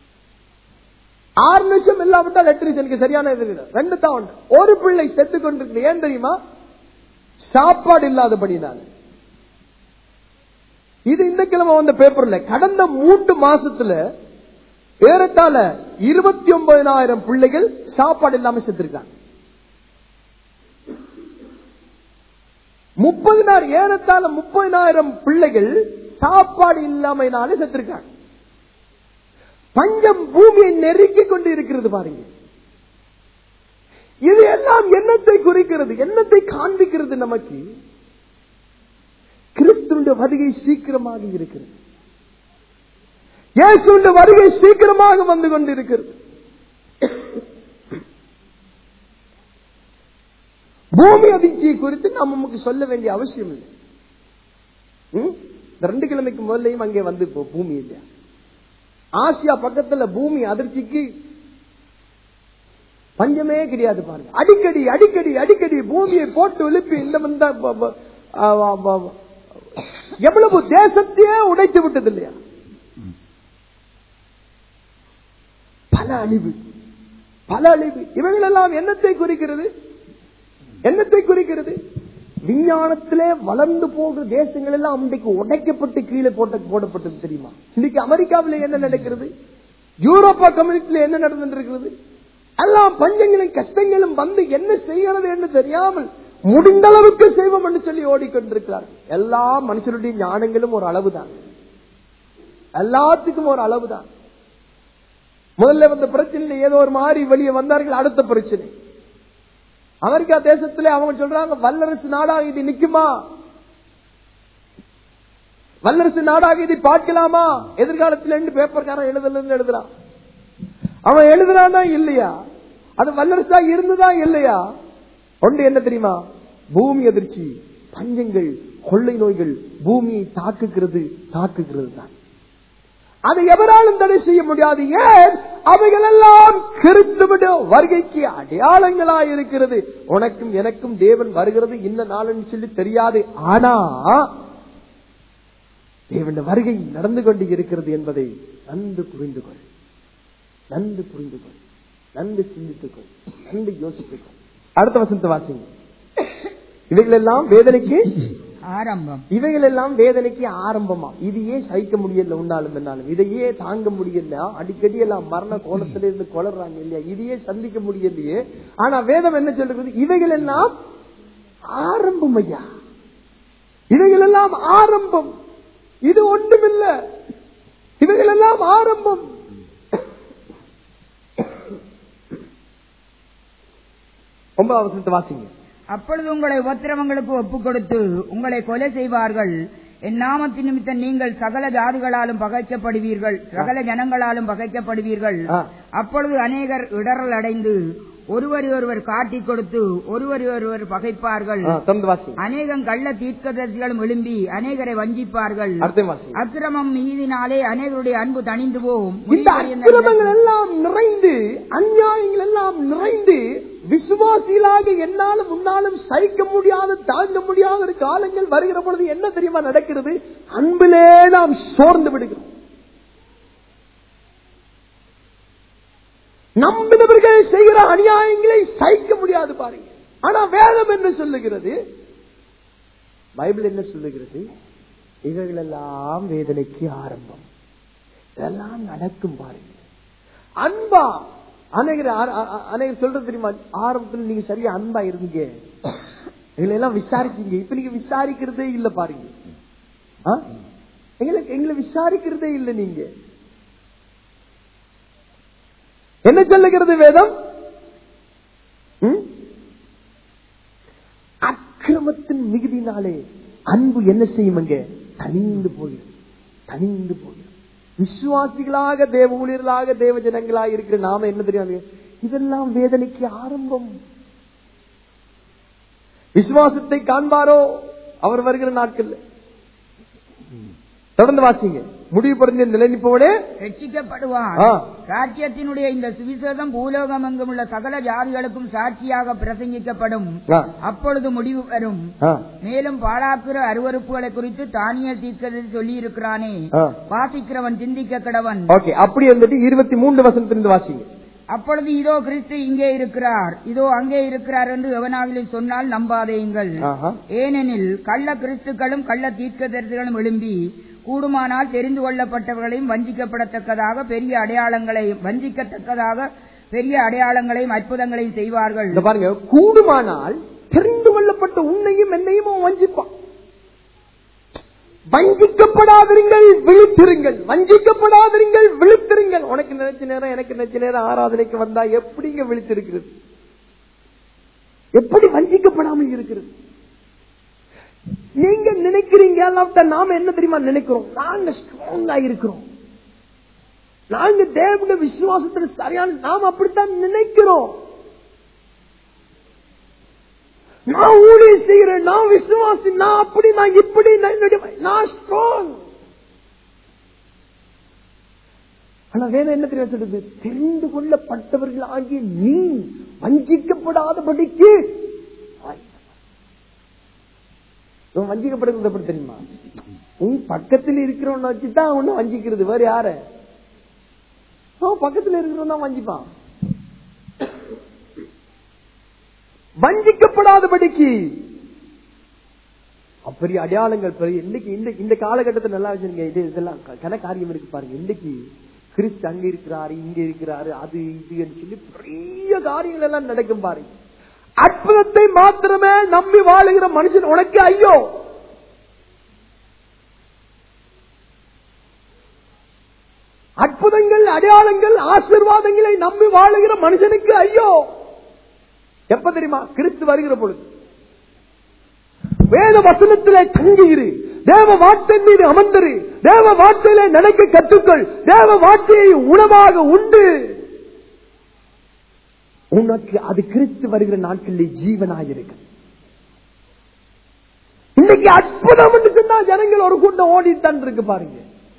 ஆறு நிமிஷம் இல்லாவிட்டால் எட்டு நிமிஷம் எனக்கு சரியான இது இல்லை. ரெண்டு தான் உண்டு ஒரு பிள்ளை செத்து கொண்டிருக்கு ஏன் தெரியுமா சாப்பாடு இல்லாதபடினால இது இந்த கிழமை வந்த பேப்பர்ல கடந்த மூன்று மாசத்துல ஏறத்தாழ இருபத்தி ஒன்பதாயிரம் பிள்ளைகள் சாப்பாடு இல்லாம செத்துருக்காங்க முப்பதினாயிரம் ஏறத்தாழ முப்பதினாயிரம் பிள்ளைகள் சாப்பாடு இல்லாமையினாலே செத்துருக்காங்க பஞ்சம் பூமியை நெருக்கிக் கொண்டு இருக்கிறது பாருங்க இது எல்லாம் என்னத்தை குறிக்கிறது என்னத்தை காண்பிக்கிறது நமக்கு கிறிஸ்துடைய வருகை சீக்கிரமாக இருக்கிறது இயேசுடைய வருகை சீக்கிரமாக வந்து கொண்டிருக்கிறது பூமி அதிர்ச்சியை குறித்து நாம் நமக்கு சொல்ல வேண்டிய அவசியம் இல்லை ம்? இந்த ரெண்டு கிழமைக்கு முதல்லையும் அங்கே வந்து இப்போ பூமி இல்லையா ஆசியா பக்கத்துல பூமி அதிர்ச்சிக்கு பஞ்சமே கிடையாது பாருங்க அடிக்கடி அடிக்கடி அடிக்கடி பூமியை போட்டு எழுப்பி இந்த மந்த ப- ப- ஆ, வா- வா- வா. எவ்வளவு தேசத்தையே உடைத்து விட்டது இல்லையா பல அழிவு பல அழிவு இவைகள் எல்லாம் என்னத்தை குறிக்கிறது என்னத்தை குறிக்கிறது விஞ்ஞானத்திலே வளர்ந்து போகிற தேசங்கள் எல்லாம் இன்றைக்கு உடைக்கப்பட்டு கீழே போட்ட போடப்பட்டது தெரியுமா இன்னைக்கு அமெரிக்காவில் என்ன நடக்கிறது யூரோப்பா கம்யூனிட்டியில என்ன நடந்திருக்கிறது எல்லாம் பஞ்சங்களும் கஷ்டங்களும் வந்து என்ன செய்கிறது என்று தெரியாமல் முடிந்த அளவுக்கு செய்வோம் என்று சொல்லி ஓடிக்கொண்டிருக்கிறார்கள் எல்லா மனுஷனுடைய ஞானங்களும் ஒரு அளவுதான் எல்லாத்துக்கும் ஒரு அளவுதான் முதல்ல வந்த பிரச்சனையில ஏதோ ஒரு மாதிரி வெளியே வந்தார்கள் அடுத்த பிரச்சனை அமெரிக்கா தேசத்திலே அவங்க சொல்றாங்க வல்லரசு நாடா இது நிக்குமா வல்லரசு நாடாக இதை பார்க்கலாமா எதிர்காலத்தில் ரெண்டு பேப்பர்காரன் எழுதலன்னு எழுதுறான் அவன் எழுதுறானா இல்லையா அது வல்லரசா இருந்ததா இல்லையா ஒன்று என்ன தெரியுமா பூமி அதிர்ச்சி பஞ்சங்கள் கொள்ளை நோய்கள் பூமியை தாக்குகிறது தாக்குகிறது தான் அதை எவராலும் தடை செய்ய முடியாது ஏன் அவைகள் எல்லாம் கிறிஸ்துவிட வருகைக்கு அடையாளங்களா இருக்கிறது உனக்கும் எனக்கும் தேவன் வருகிறது இந்த நாள்னு சொல்லி தெரியாது ஆனா தேவன் வருகை நடந்து கொண்டு இருக்கிறது என்பதை நன்கு புரிந்து கொள் நன்கு புரிந்து கொள் நன்கு சிந்தித்துக் கொள் நன்கு யோசித்துக் கொள் அடுத்த வசந்த வாசிங்க இவைகள் எல்லாம் வேதனைக்கு ஆரம்பம் இவைகள் எல்லாம் வேதனைக்கு ஆரம்பமா இதையே சகிக்க முடியல உன்னாலும் என்னாலும் இதையே தாங்க முடியல அடிக்கடி எல்லாம் மரண கோலத்தில இருந்து கொளறாங்க இல்லையா இதையே சந்திக்க முடியலையே ஆனா வேதம் என்ன சொல்றது இவைகள் எல்லாம் ஆரம்பம் ஐயா இவைகள் எல்லாம் ஆரம்பம் இது ஒன்றுமில்ல இவைகள் எல்லாம் ஆரம்பம் ஒன்பதாவது வசனத்தை வாசிங்க அப்பொழுது உங்களை உபத்திரவங்களுக்கு ஒப்புக் கொடுத்து உங்களை கொலை செய்வார்கள் என் நாமத்தின் நிமித்தம் நீங்கள் சகல ஜாதிகளாலும் பகைக்கப்படுவீர்கள் சகல ஜனங்களாலும் பகைக்கப்படுவீர்கள் ஆ. அப்பொழுது அநேகர் இடரல் அடைந்து ஒருவரை ஒருவர் காட்டிக் கொடுத்து ஒருவரை ஒருவர் பகைப்பார்கள் ஆ, தொடர்ந்து வாசிங்க அநேகம் கள்ள தீர்க்கதரிசிகளும் எழும்பி அநேகரை வஞ்சிப்பார்கள் அடுத்த வாசிங்க அக்கிரமம் மீதினாலே அநேகருடைய அன்பு தணிந்து போகும் இந்த அக்கிரமங்கள் எல்லாம் நிறைந்து அநியாயங்கள் எல்லாம் நிறைந்து விசுவாசிகளாக என்னாலும் உன்னாலும் சகிக்க முடியாத தாங்க முடியாத ஒரு காலங்கள் வருகிற பொழுது என்ன தெரியுமா நடக்கிறது அன்பிலே நாம் சோர்ந்து விடுகிறோம் நம்பினவர்கள் செய்கிற அநியாயங்களை சகிக்க முடியாது பாருங்க ஆனா வேதம் என்ன சொல்லுகிறது பைபிள் என்ன சொல்லுகிறது இவைகளெல்லாம் வேதனைக்கு ஆரம்பம் இதெல்லாம் நடக்கும் பாருங்க அன்பா அநேகர் ஆ- ஆ- ஆ- அநேகர் சொல்றது தெரியுமா ஆரம்பத்துல நீங்க சரியா அன்பா இருந்தீங்க எங்களை எல்லாம் விசாரிச்சீங்க இப்ப நீங்க விசாரிக்கிறதே இல்ல பாருங்க ஆ? எங்களுக்கு எங்களை விசாரிக்கிறதே இல்ல நீங்க என்ன சொல்லுகிறது வேதம் ம்? அக்கிரமத்தின் மிகுதினாலே அன்பு என்ன செய்யும் அங்க தனிந்து போயிடும் தனிந்து போயிடும் விசுவாசிகளாக தேவ ஊழியர்களாக தேவ ஜனங்களாக இருக்கிற நாம என்ன தெரியாது இதெல்லாம் வேதனைக்கு ஆரம்பம் விசுவாசத்தை காண்பாரோ அவர் வருகிற நாட்கள்ல தொடர்ந்து வாசிங்க முடிவு புரிஞ்ச நிலை நிற்பவனே ரட்சிக்கப்படுவான் ஆ. ராஜ்யத்தினுடைய இந்த சுவிசேஷம் பூலோகம் எங்கும் உள்ள சகல ஜாதிகளுக்கும் சாட்சியாக பிரசங்கிக்கப்படும் ஆ. அப்பொழுது முடிவு வரும் ஆ, மேலும் பாழாக்குற அருவறுப்புகளை குறித்து தானிய தீர்க்கதரிசி சொல்லி இருக்கிறானே ஆ. வாசிக்கிறவன் சிந்திக்க கடவன் ஓகே அப்படி இருந்துட்டு இருபத்தி மூன்று வசனத்திலிருந்து வாசிங்க அப்பொழுது இதோ கிறிஸ்து இங்கே இருக்கிறார் இதோ அங்கே இருக்கிறார் என்று எவனாகிலும் சொன்னால் நம்பாதேயுங்கள் ஆஹா. ஏனெனில் கள்ள கிறிஸ்துக்களும் கள்ள தீர்க்கதரிசிகளும் எழும்பி கூடுமானால் தெரிந்து கொள்ளப்பட்டவர்களையும் வஞ்சிக்கப்படத்தக்கதாக பெரிய அடையாளங்களையும் வஞ்சிக்கத்தக்கதாக பெரிய அடையாளங்களையும் அற்புதங்களையும் செய்வார்கள் இந்த பாருங்க கூடுமானால் தெரிந்து கொள்ளப்பட்ட உன்னையும் என்னையும் அவன் வஞ்சிப்பான் வஞ்சிக்கப்படாதிருங்கள் விழித்திருங்கள் வஞ்சிக்கப்படாதிருங்கள் விழித்திருங்கள் உனக்கு நினைச்ச நேரம் எனக்கு நினைச்ச நேரம் ஆராதனைக்கு வந்தா எப்படிங்க விழித்திருக்கிறது எப்படி வஞ்சிக்கப்படாமல் இருக்கிறது நீங்க நினைக்கிறீங்க அல்லாவிட்டா நாம என்ன தெரியுமா நினைக்கிறோம் நாங்க ஸ்ட்ராங்கா இருக்கிறோம் நாங்க தேவன விசுவாசத்துல சரியான நாம அப்படித்தான் நினைக்கிறோம் நான் ஊழியம் செய்கிறேன் நான் விசுவாசி நான் அப்படி நான் இப்படி நான் என்னுடைய- நான் ஸ்ட்ராங் ஆனா வேற என்ன தெரியும் சொல்றது தெரிந்து கொள்ளப்பட்டவர்கள் ஆகிய நீ வஞ்சிக்கப்படாதபடிக்கு இவன் வஞ்சிக்கப்படுறது எப்படி தெரியுமா உன் பக்கத்தில் இருக்கிறவன் வச்சுதான் ஒண்ணு வஞ்சிக்கிறது வேற யார அவன் பக்கத்தில் இருக்கிறவன் தான் வஞ்சிப்பான் வஞ்சிக்கப்படாதபடிக்கு அப்பெரிய அடையாளங்கள் பெரிய இன்னைக்கு இந்த இந்த காலகட்டத்தை நல்லா வச்சிருங்க இது இதெல்லாம் க- கன காரியம் இருக்கு பாருங்க இன்னைக்கு கிறிஸ்து அங்க இருக்கிறாரு இங்க இருக்கிறாரு அது இதுன்னு சொல்லி பெரிய காரியங்கள் எல்லாம் நடக்கும் பாருங்க அற்புதத்தை மாத்திரமே நம்பி வாழுகிற மனுஷன் உனக்கு ஐயோ அற்புதங்கள் அடையாளங்கள் ஆசீர்வாதங்களை நம்பி வாழுகிற மனுஷனுக்கு ஐயோ எப்ப தெரியுமா கிறிஸ்து வருகிற பொழுது வேத வசனத்திலே தங்கியிரு தேவ வார்த்தை மீது அமர்ந்திரு தேவ வார்த்தையில நடக்க கற்றுக்கள் தேவ வார்த்தையை உணவாக உண்டு உனக்கு அது கிறிஸ்து வருகிற நாட்களில் ஜீவனாயிருக்கு இன்னைக்கு அற்புதம் என்று சொன்னா ஜனங்கள் ஒரு கூட்டம் ஓடித்தான் இருக்கு பாருங்க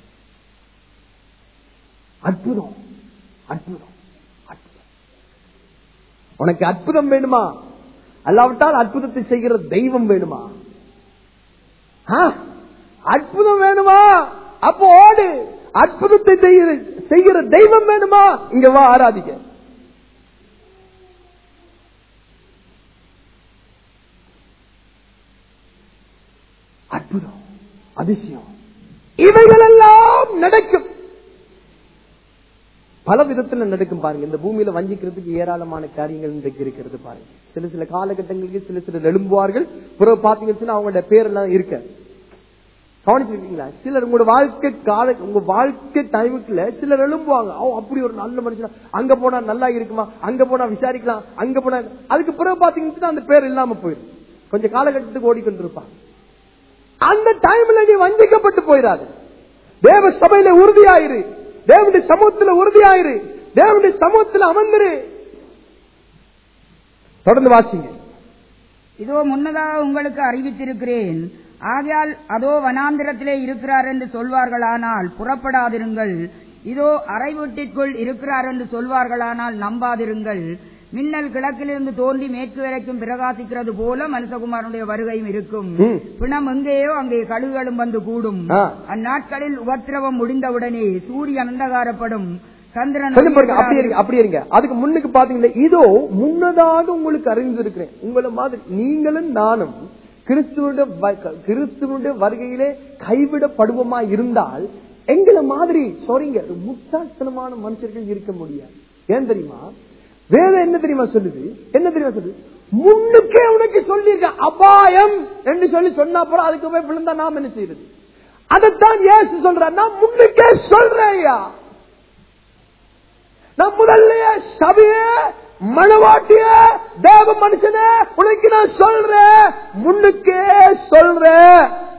அற்புதம் அற்புதம் அற்புதம் உனக்கு அற்புதம் வேணுமா அல்லாவிட்டால் அற்புதத்தை செய்கிற தெய்வம் வேணுமா ஆ? அற்புதம் வேணுமா அப்போ ஓடு அற்புதத்தை செய்கிற- செய்கிற தெய்வம் வேணுமா இங்க வா ஆராதிக்க அற்புதம் அதிசயம் இவைகளெல்லாம் நடக்கும் பல விதத்துல நடக்கும் பாருங்க இந்த பூமியில வஞ்சிக்கிறதுக்கு ஏராளமான காரியங்கள் இன்றைக்கு இருக்கிறது பாருங்க சில சில காலகட்டங்களுக்கு சில சிலர் எழும்புவார்கள் பிறகு பாத்தீங்கன்னா அவங்களோட பேரெல்லாம் இருக்க கவனிச்சிருக்கீங்களா சிலர் உங்களோட வாழ்க்கை கால உங்க வாழ்க்கை டைமுக்குள்ள சிலர் எழும்புவாங்க ஓ அப்படி ஒரு நல்ல மனுஷன் அங்க போனா நல்லா இருக்குமா அங்க போனா விசாரிக்கலாம் அங்க போனா அதுக்கு பிறகு பாத்தீங்கன்னா அந்த பேர் இல்லாம போயிடும் கொஞ்சம் காலகட்டத்துக்கு ஓடிக்கொண்டிருப்பாங்க அந்த டைம்ல நீ வஞ்சிக்கப்பட்டு போயிடாது தேவ சபையில உறுதியாயிரு தேவனுடைய சமூகத்துல உறுதியாயிரு தேவனுடைய சமூகத்துல அமர்ந்துரு தொடர்ந்து வாசிங்க இதோ முன்னதாக உங்களுக்கு அறிவித்திருக்கிறேன் ஆகையால் அதோ வனாந்திரத்திலே இருக்கிறார் என்று சொல்வார்களானால் புறப்படாதிருங்கள் இதோ அறை வீட்டிற்குள் இருக்கிறார் என்று சொல்வார்களானால் நம்பாதிருங்கள் மின்னல் கிழக்கிலிருந்து தோன்றி மேற்கு வரைக்கும் பிரகாசிக்கிறது போல மனுஷகுமாரனுடைய வருகையும் இருக்கும் ம். பிணம் எங்கேயோ அங்கே கழுகுகளும் வந்து கூடும் ஆ. அந்நாட்களில் உபத்திரவம் முடிந்தவுடனே சூரியன் அந்தகாரப்படும் சந்திரன் கொஞ்சம் பாருங்க அப்படி இருங்க அப்படி இருங்க அதுக்கு முன்னுக்கு பாத்தீங்கன்னா இதோ முன்னதாக உங்களுக்கு அறிந்திருக்கிறேன் உங்களை மாதிரி நீங்களும் நானும் கிறிஸ்துவனுடைய வ- கிறிஸ்துவனுடைய வருகையிலே கைவிடப்படுவோமா இருந்தால் எங்களை மாதிரி சாரிங்க முட்டாள்தனமான மனுஷர்கள் இருக்க முடியாது ஏன் தெரியுமா வேதம் என்ன தெரியுமா சொல்லுது என்ன தெரியுமா சொல்லுது முன்னுக்கே உனக்கு சொல்லியிருக்க அபாயம் என்று சொல்லி சொன்னா அப்புறம் அதுக்கு போய் விழுந்தா நாம் என்ன செய்யறது அதைத்தான் ஏசு சொல்றார் நான் முன்னுக்கே சொல்றேன் ஐயா நான் முதல்லயே சபைய மணவாட்டிய தேவ மனுஷன உனக்கு நான் சொல்றேன் முன்னுக்கே சொல்றேன்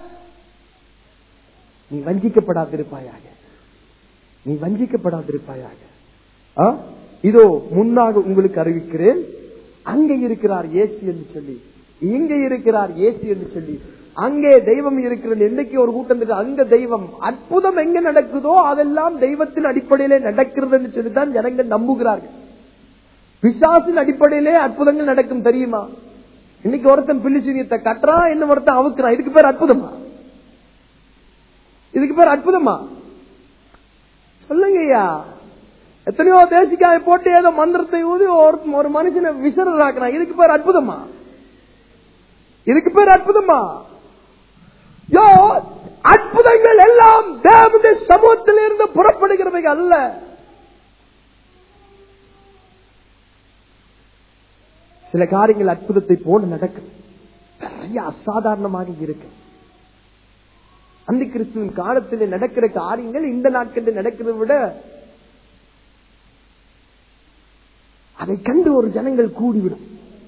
நீ வஞ்சிக்கப்படாதிருப்பாயாக நீ வஞ்சிக்கப்படாதிருப்பாயாக ஆ? இதோ முன்னாக உங்களுக்கு அறிவிக்கிறேன் அங்கே இருக்கிறார் இயேசு என்று சொல்லி இங்கே இருக்கிறார் இயேசு என்று சொல்லி அங்கே தெய்வம் இருக்கிறது என்னைக்கு ஒரு கூட்டம் இருக்கு அங்க தெய்வம் அற்புதம் எங்க நடக்குதோ அதெல்லாம் தெய்வத்தின் அடிப்படையிலே நடக்கிறது என்று சொல்லித்தான் ஜனங்கள் நம்புகிறார்கள் பிசாசின் அடிப்படையிலே அற்புதங்கள் நடக்கும் தெரியுமா இன்னைக்கு ஒருத்தன் பில்லிசூரியத்தை கட்டுறான் என்ன ஒருத்தன் அவுக்குறான் இதுக்கு பேர் அற்புதமா இதுக்கு பேர் அற்புதமா சொல்லுங்கய்யா எத்தனையோ தேசிக்காய போட்டு ஏதோ மந்திரத்தை ஊதி ஒரு ஒரு மனுஷனை விசறாக்குறான் இதுக்கு பேர் அற்புதமா இதுக்கு பேர் அற்புதமா யோ அற்புதங்கள் எல்லாம் தேவனுடைய சமூகத்திலிருந்து புறப்படுகிறவை அல்ல சில காரியங்கள் அற்புதத்தை போல நடக்கும் நிறைய அசாதாரணமாக இருக்கு அந்த கிறிஸ்துவின் காலத்தில் நடக்கிற காரியங்கள் இந்த நாட்களில் நடக்கிறதை விட அதை கண்டு ஒரு ஜனங்கள் கூடிவிடும்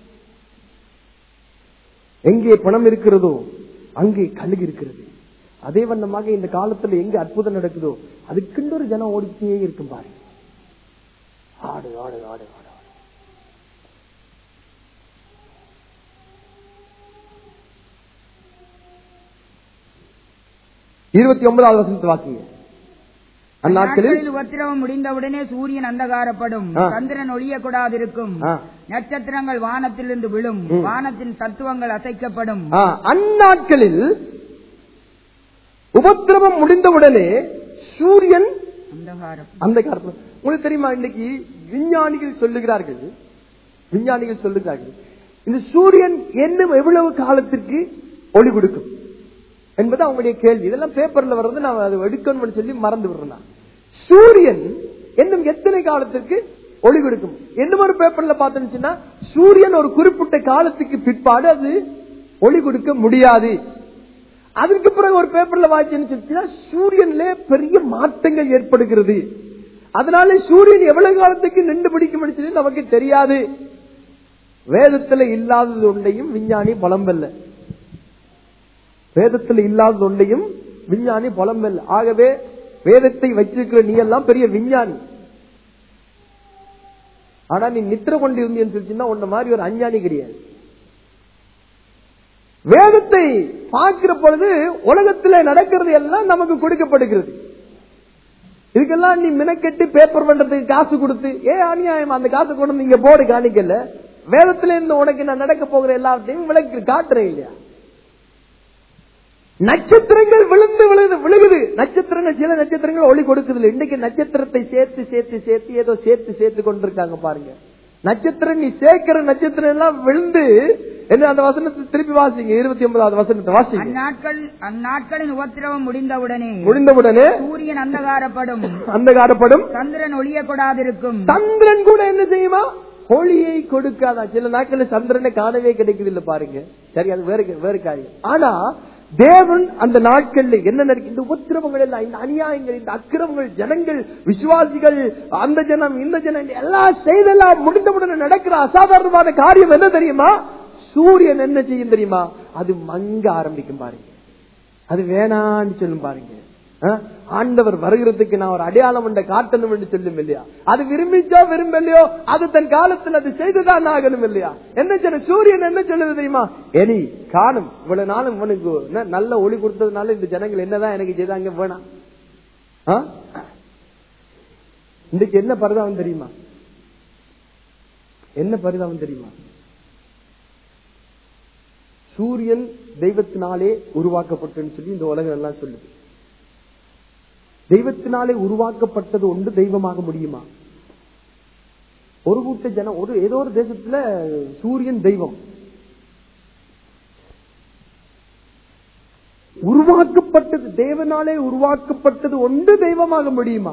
எங்கே பணம் இருக்கிறதோ அங்கே கழுகு இருக்கிறது அதே வண்ணமாக இந்த காலத்துல எங்க அற்புதம் நடக்குதோ அதுக்குண்டு ஒரு ஜனம் ஓடிக்கிட்டே இருக்கும் பாரு ஆடு ஆடு ஆடு ஆடு ஆடு. இருபத்தி ஒன்பதாவது வசனத்தை வாசிங்க அந்நாட்களில் நாட்களில் உபத்திரவம் முடிந்தவுடனே சூரியன் அந்தகாரப்படும் ஆ. சந்திரன் ஒளியக்கூடாதிருக்கும் ஆ. நட்சத்திரங்கள் வானத்திலிருந்து விழும் ம். வானத்தின் தத்துவங்கள் அசைக்கப்படும் ஆ, அந்நாட்களில் உபத்திரவம் முடிந்தவுடனே சூரியன் அந்தகாரம் அந்த காலத்துல உங்களுக்கு தெரியுமா இன்னைக்கு விஞ்ஞானிகள் சொல்லுகிறார்கள் விஞ்ஞானிகள் சொல்லுகிறார்கள் இந்த சூரியன் என்ன எவ்வளவு காலத்திற்கு ஒளி கொடுக்கும் என்பது அவங்களுடைய கேள்வி இதெல்லாம் பேப்பர்ல வர்றது நான் அதை எடுக்கணும்னு சொல்லி மறந்து விடுறேன் நான். சூரியன் இன்னும் எத்தனை காலத்திற்கு ஒளி கொடுக்கும் என்ன ஒரு பேப்பர்ல பார்த்தோம்னா சூரியன் ஒரு குறிப்பிட்ட காலத்துக்கு பிற்பாடு அது ஒளி கொடுக்க முடியாது அதற்கு பிறகு ஒரு பேப்பர்ல வாய்ச்சுன்னா சூரியன்ல பெரிய மாற்றங்கள் ஏற்படுகிறது அதனால சூரியன் எவ்வளவு காலத்துக்கு நின்று பிடிக்கும் சொல்லி நமக்கு தெரியாது வேதத்துல இல்லாதது ஒன்றையும் விஞ்ஞானி பலம் வெல்ல வேதத்தில் இல்லாத ஒன்றையும் விஞ்ஞானி புலம்பல் ஆகவே வேதத்தை வச்சிருக்கிற நீ எல்லாம் பெரிய விஞ்ஞானி ஆனா நீ நித்திர கொண்டு இருந்தேன்னு சொல்லிச்சுன்னா உன்ன மாதிரி ஒரு அஞ்ஞானி கிடையாது வேதத்தை பார்க்கிற பொழுது உலகத்துல நடக்கிறது எல்லாம் நமக்கு கொடுக்கப்படுகிறது இதுக்கெல்லாம் நீ மினக்கெட்டு பேப்பர் பண்றதுக்கு காசு கொடுத்து ஏ அநியாயம் அந்த காசு கொண்டு வந்து இங்க போர்டு காணிக்கல வேதத்துல இருந்து உனக்கு நான் நடக்க போகிற எல்லாத்தையும் விளக்கு காட்டுறேன் இல்லையா நட்சத்திரங்கள் விழுந்து விழுது விழுகுது நட்சத்திரங்கள் சில நட்சத்திரங்கள் ஒளி கொடுக்குது இல்லை. இன்னைக்கு நட்சத்திரத்தை சேர்த்து சேர்த்து சேர்த்து ஏதோ சேர்த்து சேர்த்து கொண்டிருக்காங்க பாருங்க நட்சத்திரம் நீ சேர்க்கிற நட்சத்திரம் எல்லாம் விழுந்து என்ன அந்த வசனத்தை திருப்பி வாசிங்க இருபத்தி ஒன்பதாவது வசனத்தை வாசிங்க அந்நாட்கள் அந்நாட்களின் உபத்திரவம் முடிந்தவுடனே முடிந்தவுடனே சூரியன் அந்தகாரப்படும் அந்தகாரப்படும் சந்திரன் ஒளிய கொடாதிருக்கும் சந்திரன் கூட என்ன செய்யுமா ஒளியை கொடுக்காதா சில நாட்கள்ல சந்திரனை காணவே கிடைக்குது இல்ல பாருங்க சரி அது வேற வேறு காரியம் ஆனா தேவன் அந்த நாட்கள்ல என்ன நடக்கு இந்த உத்திரவங்கள் எல்லாம் இந்த அநியாயங்கள் இந்த அக்கிரமங்கள் ஜனங்கள் விசுவாசிகள் அந்த ஜனம் இந்த ஜனம் எல்லாம் செய்தெல்லாம் முடிந்தவுடனே நடக்கிற அசாதாரணமான காரியம் என்ன தெரியுமா சூரியன் என்ன செய்யும் தெரியுமா அது மங்க ஆரம்பிக்கும் பாருங்க அது வேணான்னு சொல்லும் பாருங்க ஆ? ஆண்டவர் வருகிறதுக்கு நான் ஒரு அடையாளம் உண்ட காட்டணும் என்று சொல்லும் இல்லையா அது விரும்பிச்சோ விரும்பலையோ அது தன் காலத்தில் அது செய்துதான் ஆகணும் இல்லையா என்ன சொல்ல சூரியன் என்ன சொல்லுது தெரியுமா எனி காணும் இவ்வளவு நாளும் இவனுக்கு என்ன நல்ல ஒளி கொடுத்ததுனால இந்த ஜனங்கள் என்னதான் எனக்கு செய்தாங்க வேணாம் ஆ? இன்னைக்கு என்ன பரிதாபம் தெரியுமா என்ன பரிதாபம் தெரியுமா சூரியன் தெய்வத்தினாலே உருவாக்கப்பட்டுன்னு சொல்லி இந்த உலகம் எல்லாம் சொல்லுது தெய்வத்தினாலே உருவாக்கப்பட்டது ஒன்று தெய்வமாக முடியுமா ஒரு கூட்ட ஜனம் ஒரு ஏதோ ஒரு தேசத்துல சூரியன் தெய்வம் உருவாக்கப்பட்டது தேவனாலே உருவாக்கப்பட்டது ஒன்று தெய்வமாக முடியுமா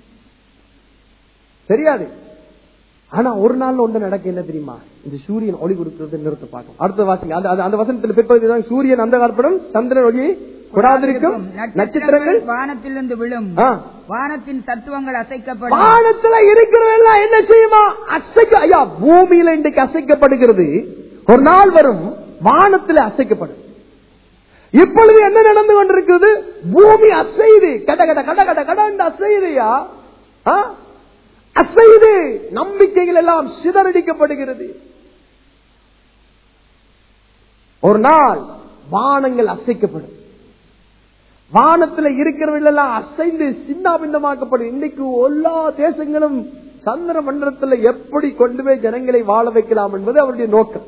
தெரியாது ஆனா ஒரு நாள் ஒன்று நடக்க என்ன தெரியுமா இந்த சூரியன் ஒளி கொடுக்கிறது நிறுத்த பார்க்கும் அடுத்த வாசிங்க அந்த- அந்த- அந்த வசனத்தில் பிற்பகுதி சூரியன் அந்த காலப்படும் சந்திரன் ஒளியை கொடாதிருக்கும் நட்சத்திரங்கள் வானத்திலிருந்து விழும் ஆ. வானத்தின் தத்துவங்கள் அசைக்கப்படும் வானத்துல இருக்கிறதெல்லாம் என்ன செய்யுமா அசைக்க ஐயா பூமியில இன்றைக்கு அசைக்கப்படுகிறது ஒரு நாள் வரும் வானத்துல அசைக்கப்படும் இப்பொழுது என்ன நடந்து கொண்டிருக்கிறது பூமி அசையுது கட கட கட கட கடன்னு அசையுதுயா ஆ? அசையுது நம்பிக்கைகள் எல்லாம் சிதறடிக்கப்படுகிறது ஒரு நாள் வானங்கள் அசைக்கப்படும் வானத்துல இருக்கிறவர்கள் எல்லாம் அசைந்து சின்ன பின்னமாக்கப்படும் இன்னைக்கு எல்லா தேசங்களும் சந்திர மண்டலத்துல எப்படி கொண்டு போய் ஜனங்களை வாழ வைக்கலாம் என்பது அவருடைய நோக்கம்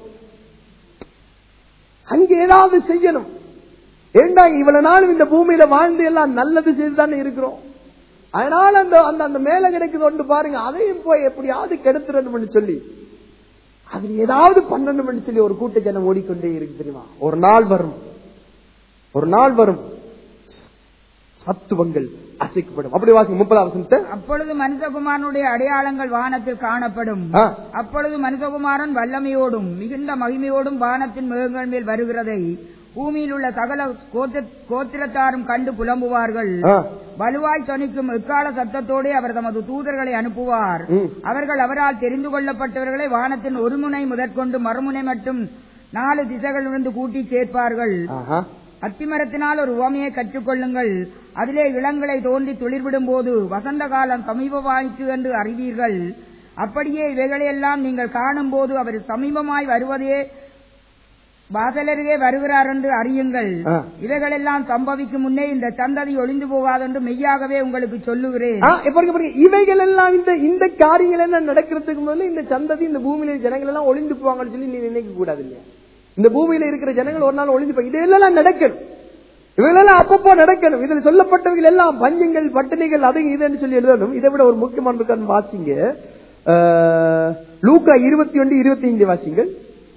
அங்க ஏதாவது செய்யணும் ஏண்டா இவ்வளவு நாளும் இந்த பூமியில வாழ்ந்து எல்லாம் நல்லது செய்துதானே இருக்கிறோம் அதனால அந்த அந்த அந்த மேல கிடைக்குது ஒன்று பாருங்க அதையும் போய் எப்படியாவது கெடுத்துடணும்னு சொல்லி அது ஏதாவது பண்ணணும்னு சொல்லி ஒரு கூட்ட ஜனம் ஓடிக்கொண்டே இருக்கு தெரியுமா ஒரு நாள் வரும் ஒரு நாள் வரும் சத்துவங்கள் அசைக்கப்படும் அப்படி வாசிங்க முப்பதாவது வசனத்தை அப்பொழுது மனுஷகுமாரனுடைய அடையாளங்கள் வானத்தில் காணப்படும் ஆ. அப்பொழுது மனுஷகுமாரன் வல்லமையோடும் மிகுந்த மகிமையோடும் வானத்தின் மேகங்கள் மேல் வருகிறதை பூமியில் உள்ள சகல கோத்திர- கோத்திரத்தாரும் கண்டு புலம்புவார்கள் ஆ. வலுவாய் தொனிக்கும் எக்கால சத்தத்தோடே அவர் தமது தூதர்களை அனுப்புவார் ம். அவர்கள் அவரால் தெரிந்து கொள்ளப்பட்டவர்களை வானத்தின் ஒரு முனை முதற்கொண்டு மறுமுனை மட்டும் நாலு திசைகளிலிருந்து கூட்டி சேர்ப்பார்கள் ஆஹா. அத்திமரத்தினால் ஒரு உவமையை கற்றுக்கொள்ளுங்கள் அதிலே இளங்களை தோன்றி துளிர்விடும் போது வசந்த காலம் சமீபமாயிற்று என்று அறிவீர்கள் அப்படியே இவைகளையெல்லாம் நீங்கள் காணும் போது அவர் சமீபமாய் வருவதே வாசலருகே வருகிறார் என்று அறியுங்கள் ஆ. இவைகளெல்லாம் சம்பவிக்கும் முன்னே இந்த சந்ததி ஒளிந்து போகாதென்று மெய்யாகவே உங்களுக்கு சொல்லுகிறேன் ஆ, இப்ப பாருங்க, பாருங்க. இவைகள் எல்லாம் இந்த இந்த காரியங்கள் எல்லாம் நடக்கிறதுக்கு முதல்ல இந்த சந்ததி இந்த பூமியில ஜனங்கள் எல்லாம் ஒளிந்து போவாங்கன்னு சொல்லி நீ நினைக்க கூடாது இல்லையா இந்த பூமியில இருக்கிற ஜனங்கள் ஒரு நாள் ஒளிந்து போய் இதெல்லாம் நடக்கணும் இவைகளெல்லாம் அப்பப்போ நடக்கணும் இதுல சொல்லப்பட்டவைகள் எல்லாம் பஞ்சங்கள் பட்டினிகள் அது இதுன்னு சொல்லி எழுதணும் இதை விட ஒரு முக்கியமான இருக்கான்னு வாசிங்க ஆ, லூக்கா இருபத்தி ஒன்று இருபத்தி ஐந்து வாசிங்கள்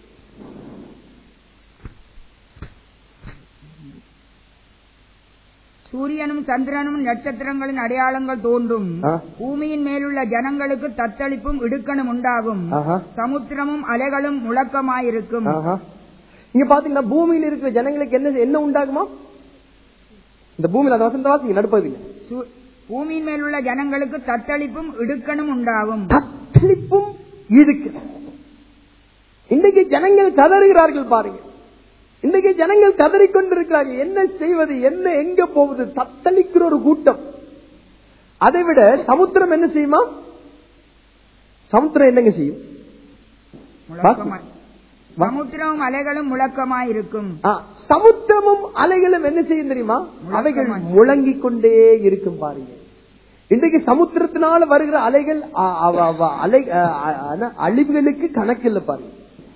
சூரியனும் சந்திரனும் நட்சத்திரங்களின் அடையாளங்கள் தோன்றும் ஆ. பூமியின் மேலுள்ள ஜனங்களுக்கு தத்தளிப்பும் இடுக்கணும் உண்டாகும் ஆஹா. சமுத்திரமும் அலைகளும் முழக்கமாயிருக்கும் ஆஹா. இங்க பாத்தீங்கன்னா பூமியில இருக்கிற ஜனங்களுக்கு என்ன என்ன உண்டாகுமா இந்த பூமியில அந்த வசந்த வாசிங்க நடுப்பதில்லை சு- பூமியின் மேலுள்ள ஜனங்களுக்கு தத்தளிப்பும் இடுக்கணும் உண்டாகும் தத்தளிப்பும் இருக்கு இன்னைக்கு ஜனங்கள் கதறுகிறார்கள் பாருங்க இன்றைக்கு ஜனங்கள் கதறிக்கொண்டிருக்கிறார்கள் என்ன செய்வது என்ன எங்க போவது தத்தளிக்கிற ஒரு கூட்டம் அதை விட சமுத்திரம் என்ன செய்யுமா சமுத்திரம் என்னங்க செய்யும் முழக்கமாய் சமுத்திரமும் அலைகளும் முழக்கமாய் இருக்கும் ஆ, சமுத்திரமும் அலைகளும் என்ன செய்யும் தெரியுமா அவைகள் முழங்கிக் கொண்டே இருக்கும் பாருங்க இன்றைக்கு சமுத்திரத்தினால வருகிற அலைகள் ஆ, அவ- அவ- அலை ஆ, ஆ, அழிவுகளுக்கு கணக்கில்லை பாருங்க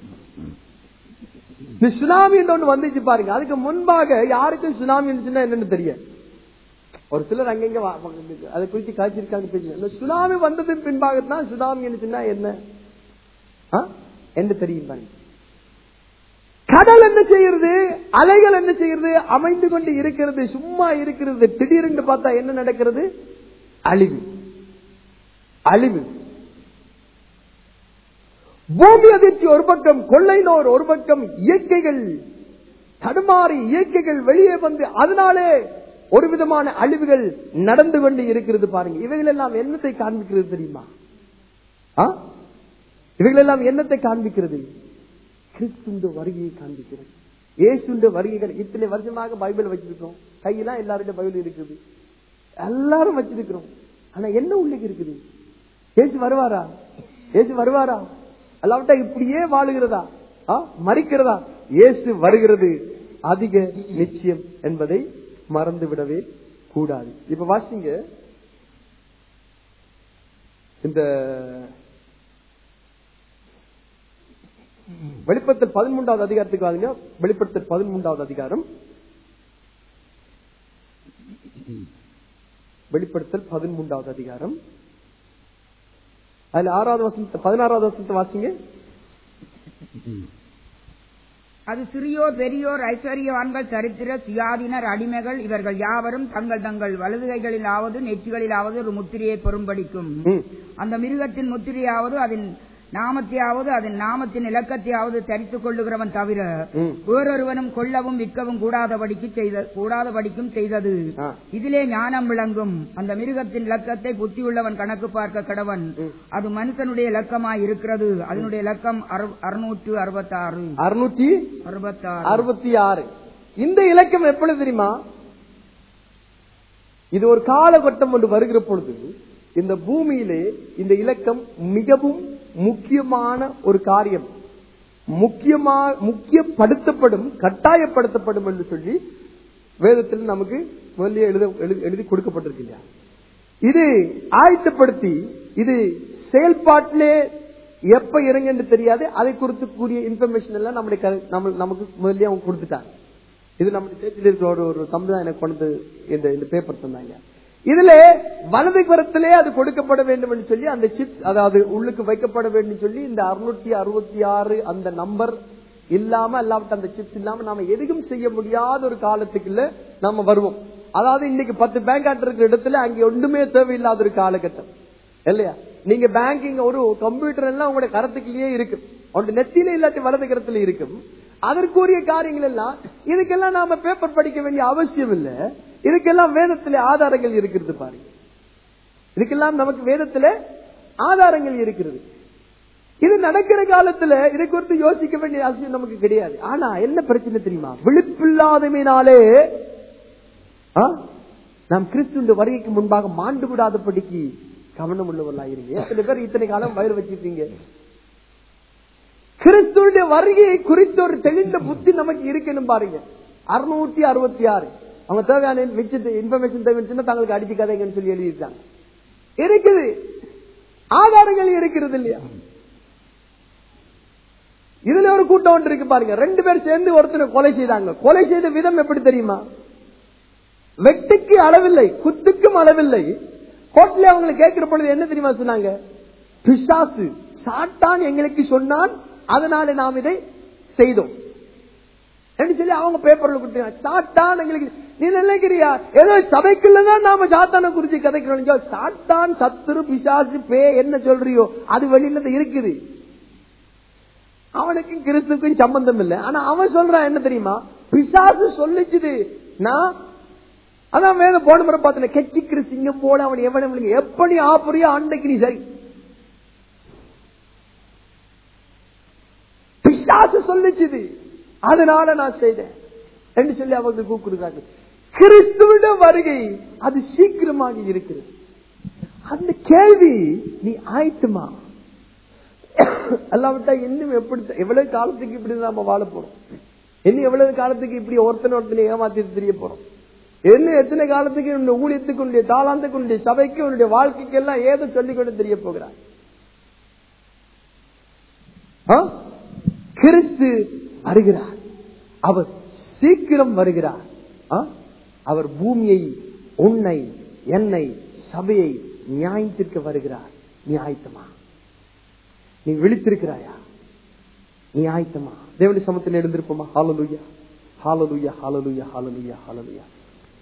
இந்த சுனாமி ஒன்று வந்துச்சு பாருங்க அதுக்கு முன்பாக யாருக்கும் சுனாமி இருந்துச்சுன்னா என்னன்னு தெரியும் ஒரு சிலர் அங்கங்க வா- வா- அதை குறித்து காய்ச்சிருக்காங்க தெரியும் இந்த சுனாமி வந்ததன் பின்பாகத்தான் சுனாமி இருந்துச்சுன்னா என்ன ஆ? என்ன தெரியும் பாருங்க கடல் என்ன செய்யறது அலைகள் என்ன செய்யறது அமைந்து கொண்டு இருக்கிறது சும்மா இருக்கிறது திடீரென்று பார்த்தா என்ன நடக்கிறது அழிவு அழிவு பூமி அதிர்ச்சி ஒரு பக்கம் கொள்ளை நோர் ஒரு பக்கம் இயற்கைகள் தடுமாறி இயற்கைகள் வெளியே வந்து அதனாலே ஒரு விதமான அழிவுகள் நடந்து கொண்டு இருக்கிறது பாருங்க இவைகள் எல்லாம் என்னத்தை காண்பிக்கிறது தெரியுமா ஆ? இவைகள் எல்லாம் என்னத்தை காண்பிக்கிறது கிறிஸ்துண்ட வருகையை காண்பிக்கிறது இயேசுண்ட வருகை இத்தனை வருஷமாக பைபிள் வச்சிருக்கோம் கையெல்லாம் எல்லாருடைய பைபிள் இருக்குது எல்லாரும் வச்சிருக்கிறோம் ஆனா என்ன உள்ளுக்கு இருக்குது இயேசு வருவாரா இயேசு வருவாரா அல்லாவிட்டா இப்படியே வாழுகிறதா ஆ? மறிக்கிறதா இயேசு வருகிறது அதிக நிச்சயம் என்பதை மறந்து விடவே கூடாது இப்ப வாசிங்க இந்த வெளிப்படுத்தல் பதிமூன்றாவது அதிகாரத்துக்கு வாங்க வெளிப்படுத்தல் பதிமூன்றாவது அதிகாரம் வெளிப்படுத்தல் பதிமூன்றாவது அதிகாரம் அதுல ஆறாவது வசனத்தை பதினாறாவது வசனத்தை வாசிங்க அது சிறியோர் பெரியோர் ஐஸ்வர்யவான்கள் சரித்திர சுயாதீனர் அடிமைகள் இவர்கள் யாவரும் தங்கள் தங்கள் வலதுகைகளிலாவது நெற்றிகளிலாவது ஒரு முத்திரையை பெறும்படிக்கும் ம். அந்த மிருகத்தின் முத்திரையாவது அதன் நாமத்தையாவது அதன் நாமத்தின் இலக்கத்தையாவது தரித்துக் கொள்ளுகிறவன் தவிர ம். வேறொருவனும் கொள்ளவும் விற்கவும் கூடாதபடிக்கு செய்த கூடாதபடிக்கும் செய்தது ஆ. இதிலே ஞானம் விளங்கும் அந்த மிருகத்தின் இலக்கத்தை புத்தியுள்ளவன் கணக்கு பார்க்க கடவன் ம். அது மனுஷனுடைய இலக்கமாய் இருக்கிறது அதனுடைய இலக்கம் அறு- அறுநூற்று அறுபத்தாறு அறுநூற்றி அறுபத்தாறு அறுபத்தி ஆறு இந்த இலக்கம் எப்பொழுது தெரியுமா இது ஒரு காலகட்டம் ஒன்று வருகிற பொழுது இந்த பூமியிலே இந்த இலக்கம் மிகவும் முக்கியமான ஒரு காரியம் முக்கியமா முக்கியப்படுத்தப்படும் கட்டாயப்படுத்தப்படும் என்று சொல்லி வேதத்தில் நமக்கு முதல்ல எழுத எழுதி- எழுதி கொடுக்கப்பட்டிருக்கு இல்லையா இது ஆயத்தப்படுத்தி இது செயல்பாட்டிலே எப்ப இறங்கு தெரியாது அதை குறித்து கூடிய இன்ஃபர்மேஷன் எல்லாம் நம்முடைய கரு- நம்ம- நமக்கு முதல்ல அவங்க கொடுத்துட்டாங்க இது நம்முடைய சேர்ச்சில் இருக்கிற ஒரு ஒரு தம்பி தான் எனக்கு கொண்டு இந்த இந்த பேப்பர் தந்தாங்க இதுல வலது கரத்திலே அது கொடுக்கப்பட வேண்டும் என்று சொல்லி அந்த சிப்ஸ் அதாவது உள்ளுக்கு வைக்கப்பட வேண்டும் சொல்லி இந்த அறுநூத்தி அறுபத்தி ஆறு அந்த நம்பர் இல்லாம அல்லாவிட்ட அந்த சிப்ஸ் இல்லாம நாம எதுவும் செய்ய முடியாத ஒரு காலத்துக்குள்ள நாம வருவோம் அதாவது இன்னைக்கு பத்து பேங்க் ஆட் இருக்கிற இடத்துல அங்க ஒண்ணுமே தேவையில்லாத ஒரு காலகட்டம் இல்லையா நீங்க பேங்கிங் ஒரு கம்ப்யூட்டர் எல்லாம் உங்களுடைய கரத்துக்குள்ளேயே இருக்கு ஒன்று நெத்தியில இல்லாட்டி வலது கரத்துல இருக்கும் அதற்குரிய காரியங்கள் எல்லாம் இதுக்கெல்லாம் நாம பேப்பர் படிக்க வேண்டிய அவசியம் இல்ல இதுக்கெல்லாம் வேதத்திலே ஆதாரங்கள் இருக்கிறது பாருங்க இதுக்கெல்லாம் நமக்கு வேதத்திலே ஆதாரங்கள் இருக்கிறது இது நடக்கிற காலத்துல இதை குறித்து யோசிக்க வேண்டிய அவசியம் நமக்கு கிடையாது ஆனா என்ன பிரச்சனை தெரியுமா விழிப்பில்லாதமையினாலே ஆ? நாம் கிறிஸ்துண்ட வருகைக்கு முன்பாக மாண்டு விடாதபடிக்கு கவனம் உள்ளவர்களாயிருங்க எத்தனை பேர் இத்தனை காலம் வயிறு வச்சிருக்கீங்க கிறிஸ்துடைய வருகையை குறித்த ஒரு தெளிந்த புத்தி நமக்கு இருக்கணும் பாருங்க அறுநூத்தி அறுபத்தி ஆறு அவங்க தேவையான மிச்சத்து இன்ஃபர்மேஷன் தேவைச்சுன்னா தங்களுக்கு அடிச்சுக்காதீங்கன்னு சொல்லி எழுதியிருக்காங்க இருக்குது ஆதாரங்கள் இருக்கிறது இல்லையா இதுல ஒரு கூட்டம் ஒன்று இருக்கு பாருங்க ரெண்டு பேர் சேர்ந்து ஒருத்தனை கொலை செய்தாங்க கொலை செய்த விதம் எப்படி தெரியுமா வெட்டுக்கு அளவில்லை குத்துக்கும் அளவில்லை கோர்ட்ல அவங்களை கேட்கிற பொழுது என்ன தெரியுமா சொன்னாங்க பிசாசு சாத்தான் எங்களுக்கு சொன்னான் அதனால நாம் இதை செய்தோம் என்று சொல்லி அவங்க பேப்பர்ல கொடுத்தாங்க சாத்தான் எங்களுக்கு நீ நினைக்கிறியா ஏதோ சபைக்குள்ளதான் நாம சாத்தான குறிச்சு கதைக்கிறோம் சாத்தான் சத்துரு பிசாசு பே என்ன சொல்றியோ அது வெளியில தான் இருக்குது அவனுக்கும் கிறிஸ்துக்கும் சம்பந்தம் இல்லை ஆனா அவன் சொல்றான் என்ன தெரியுமா பிசாசு சொல்லிச்சுது நான் அதான் வேத போன முறை பார்த்தேன் கெச்சிக்கிற சிங்கம் போல அவன் எவனும் எப்படி ஆப்புறியோ அன்னைக்கு நீ சரி பிசாசு சொல்லிச்சுது அதனால நான் செய்தேன் என்று சொல்லி அவர்கள் கூப்பிடுகிறார்கள் கிறிஸ்துவிட வருகை அது சீக்கிரமாக இருக்கிறது அந்த கேள்வி நீ ஆயிட்டுமா அல்லாவிட்டா இன்னும் எப்படி எவ்வளவு காலத்துக்கு இப்படி நாம வாழ போறோம் இன்னும் எவ்வளவு காலத்துக்கு இப்படி ஒருத்தனை ஒருத்தனை ஏமாத்திட்டு தெரிய போறோம் இன்னும் எத்தனை காலத்துக்கு உன்னுடைய ஊழியத்துக்கு உன்னுடைய தாளாந்துக்கு உன்னுடைய சபைக்கு உன்னுடைய வாழ்க்கைக்கு எல்லாம் ஏதோ சொல்லிக் கொண்டு தெரிய போகிறார் ஆ? கிறிஸ்து வருகிறார் அவர் சீக்கிரம் வருகிறார் ஆ? அவர் பூமியை உன்னை என்னை சபையை நியாயத்திற்கு வருகிறார் நீ ஆயத்தமா நீ விழித்திருக்கிறாயா நீ ஆயத்தமா தேவனுடைய சமத்தில் எழுந்திருப்போமா hallelujah hallelujah hallelujah hallelujah hallelujah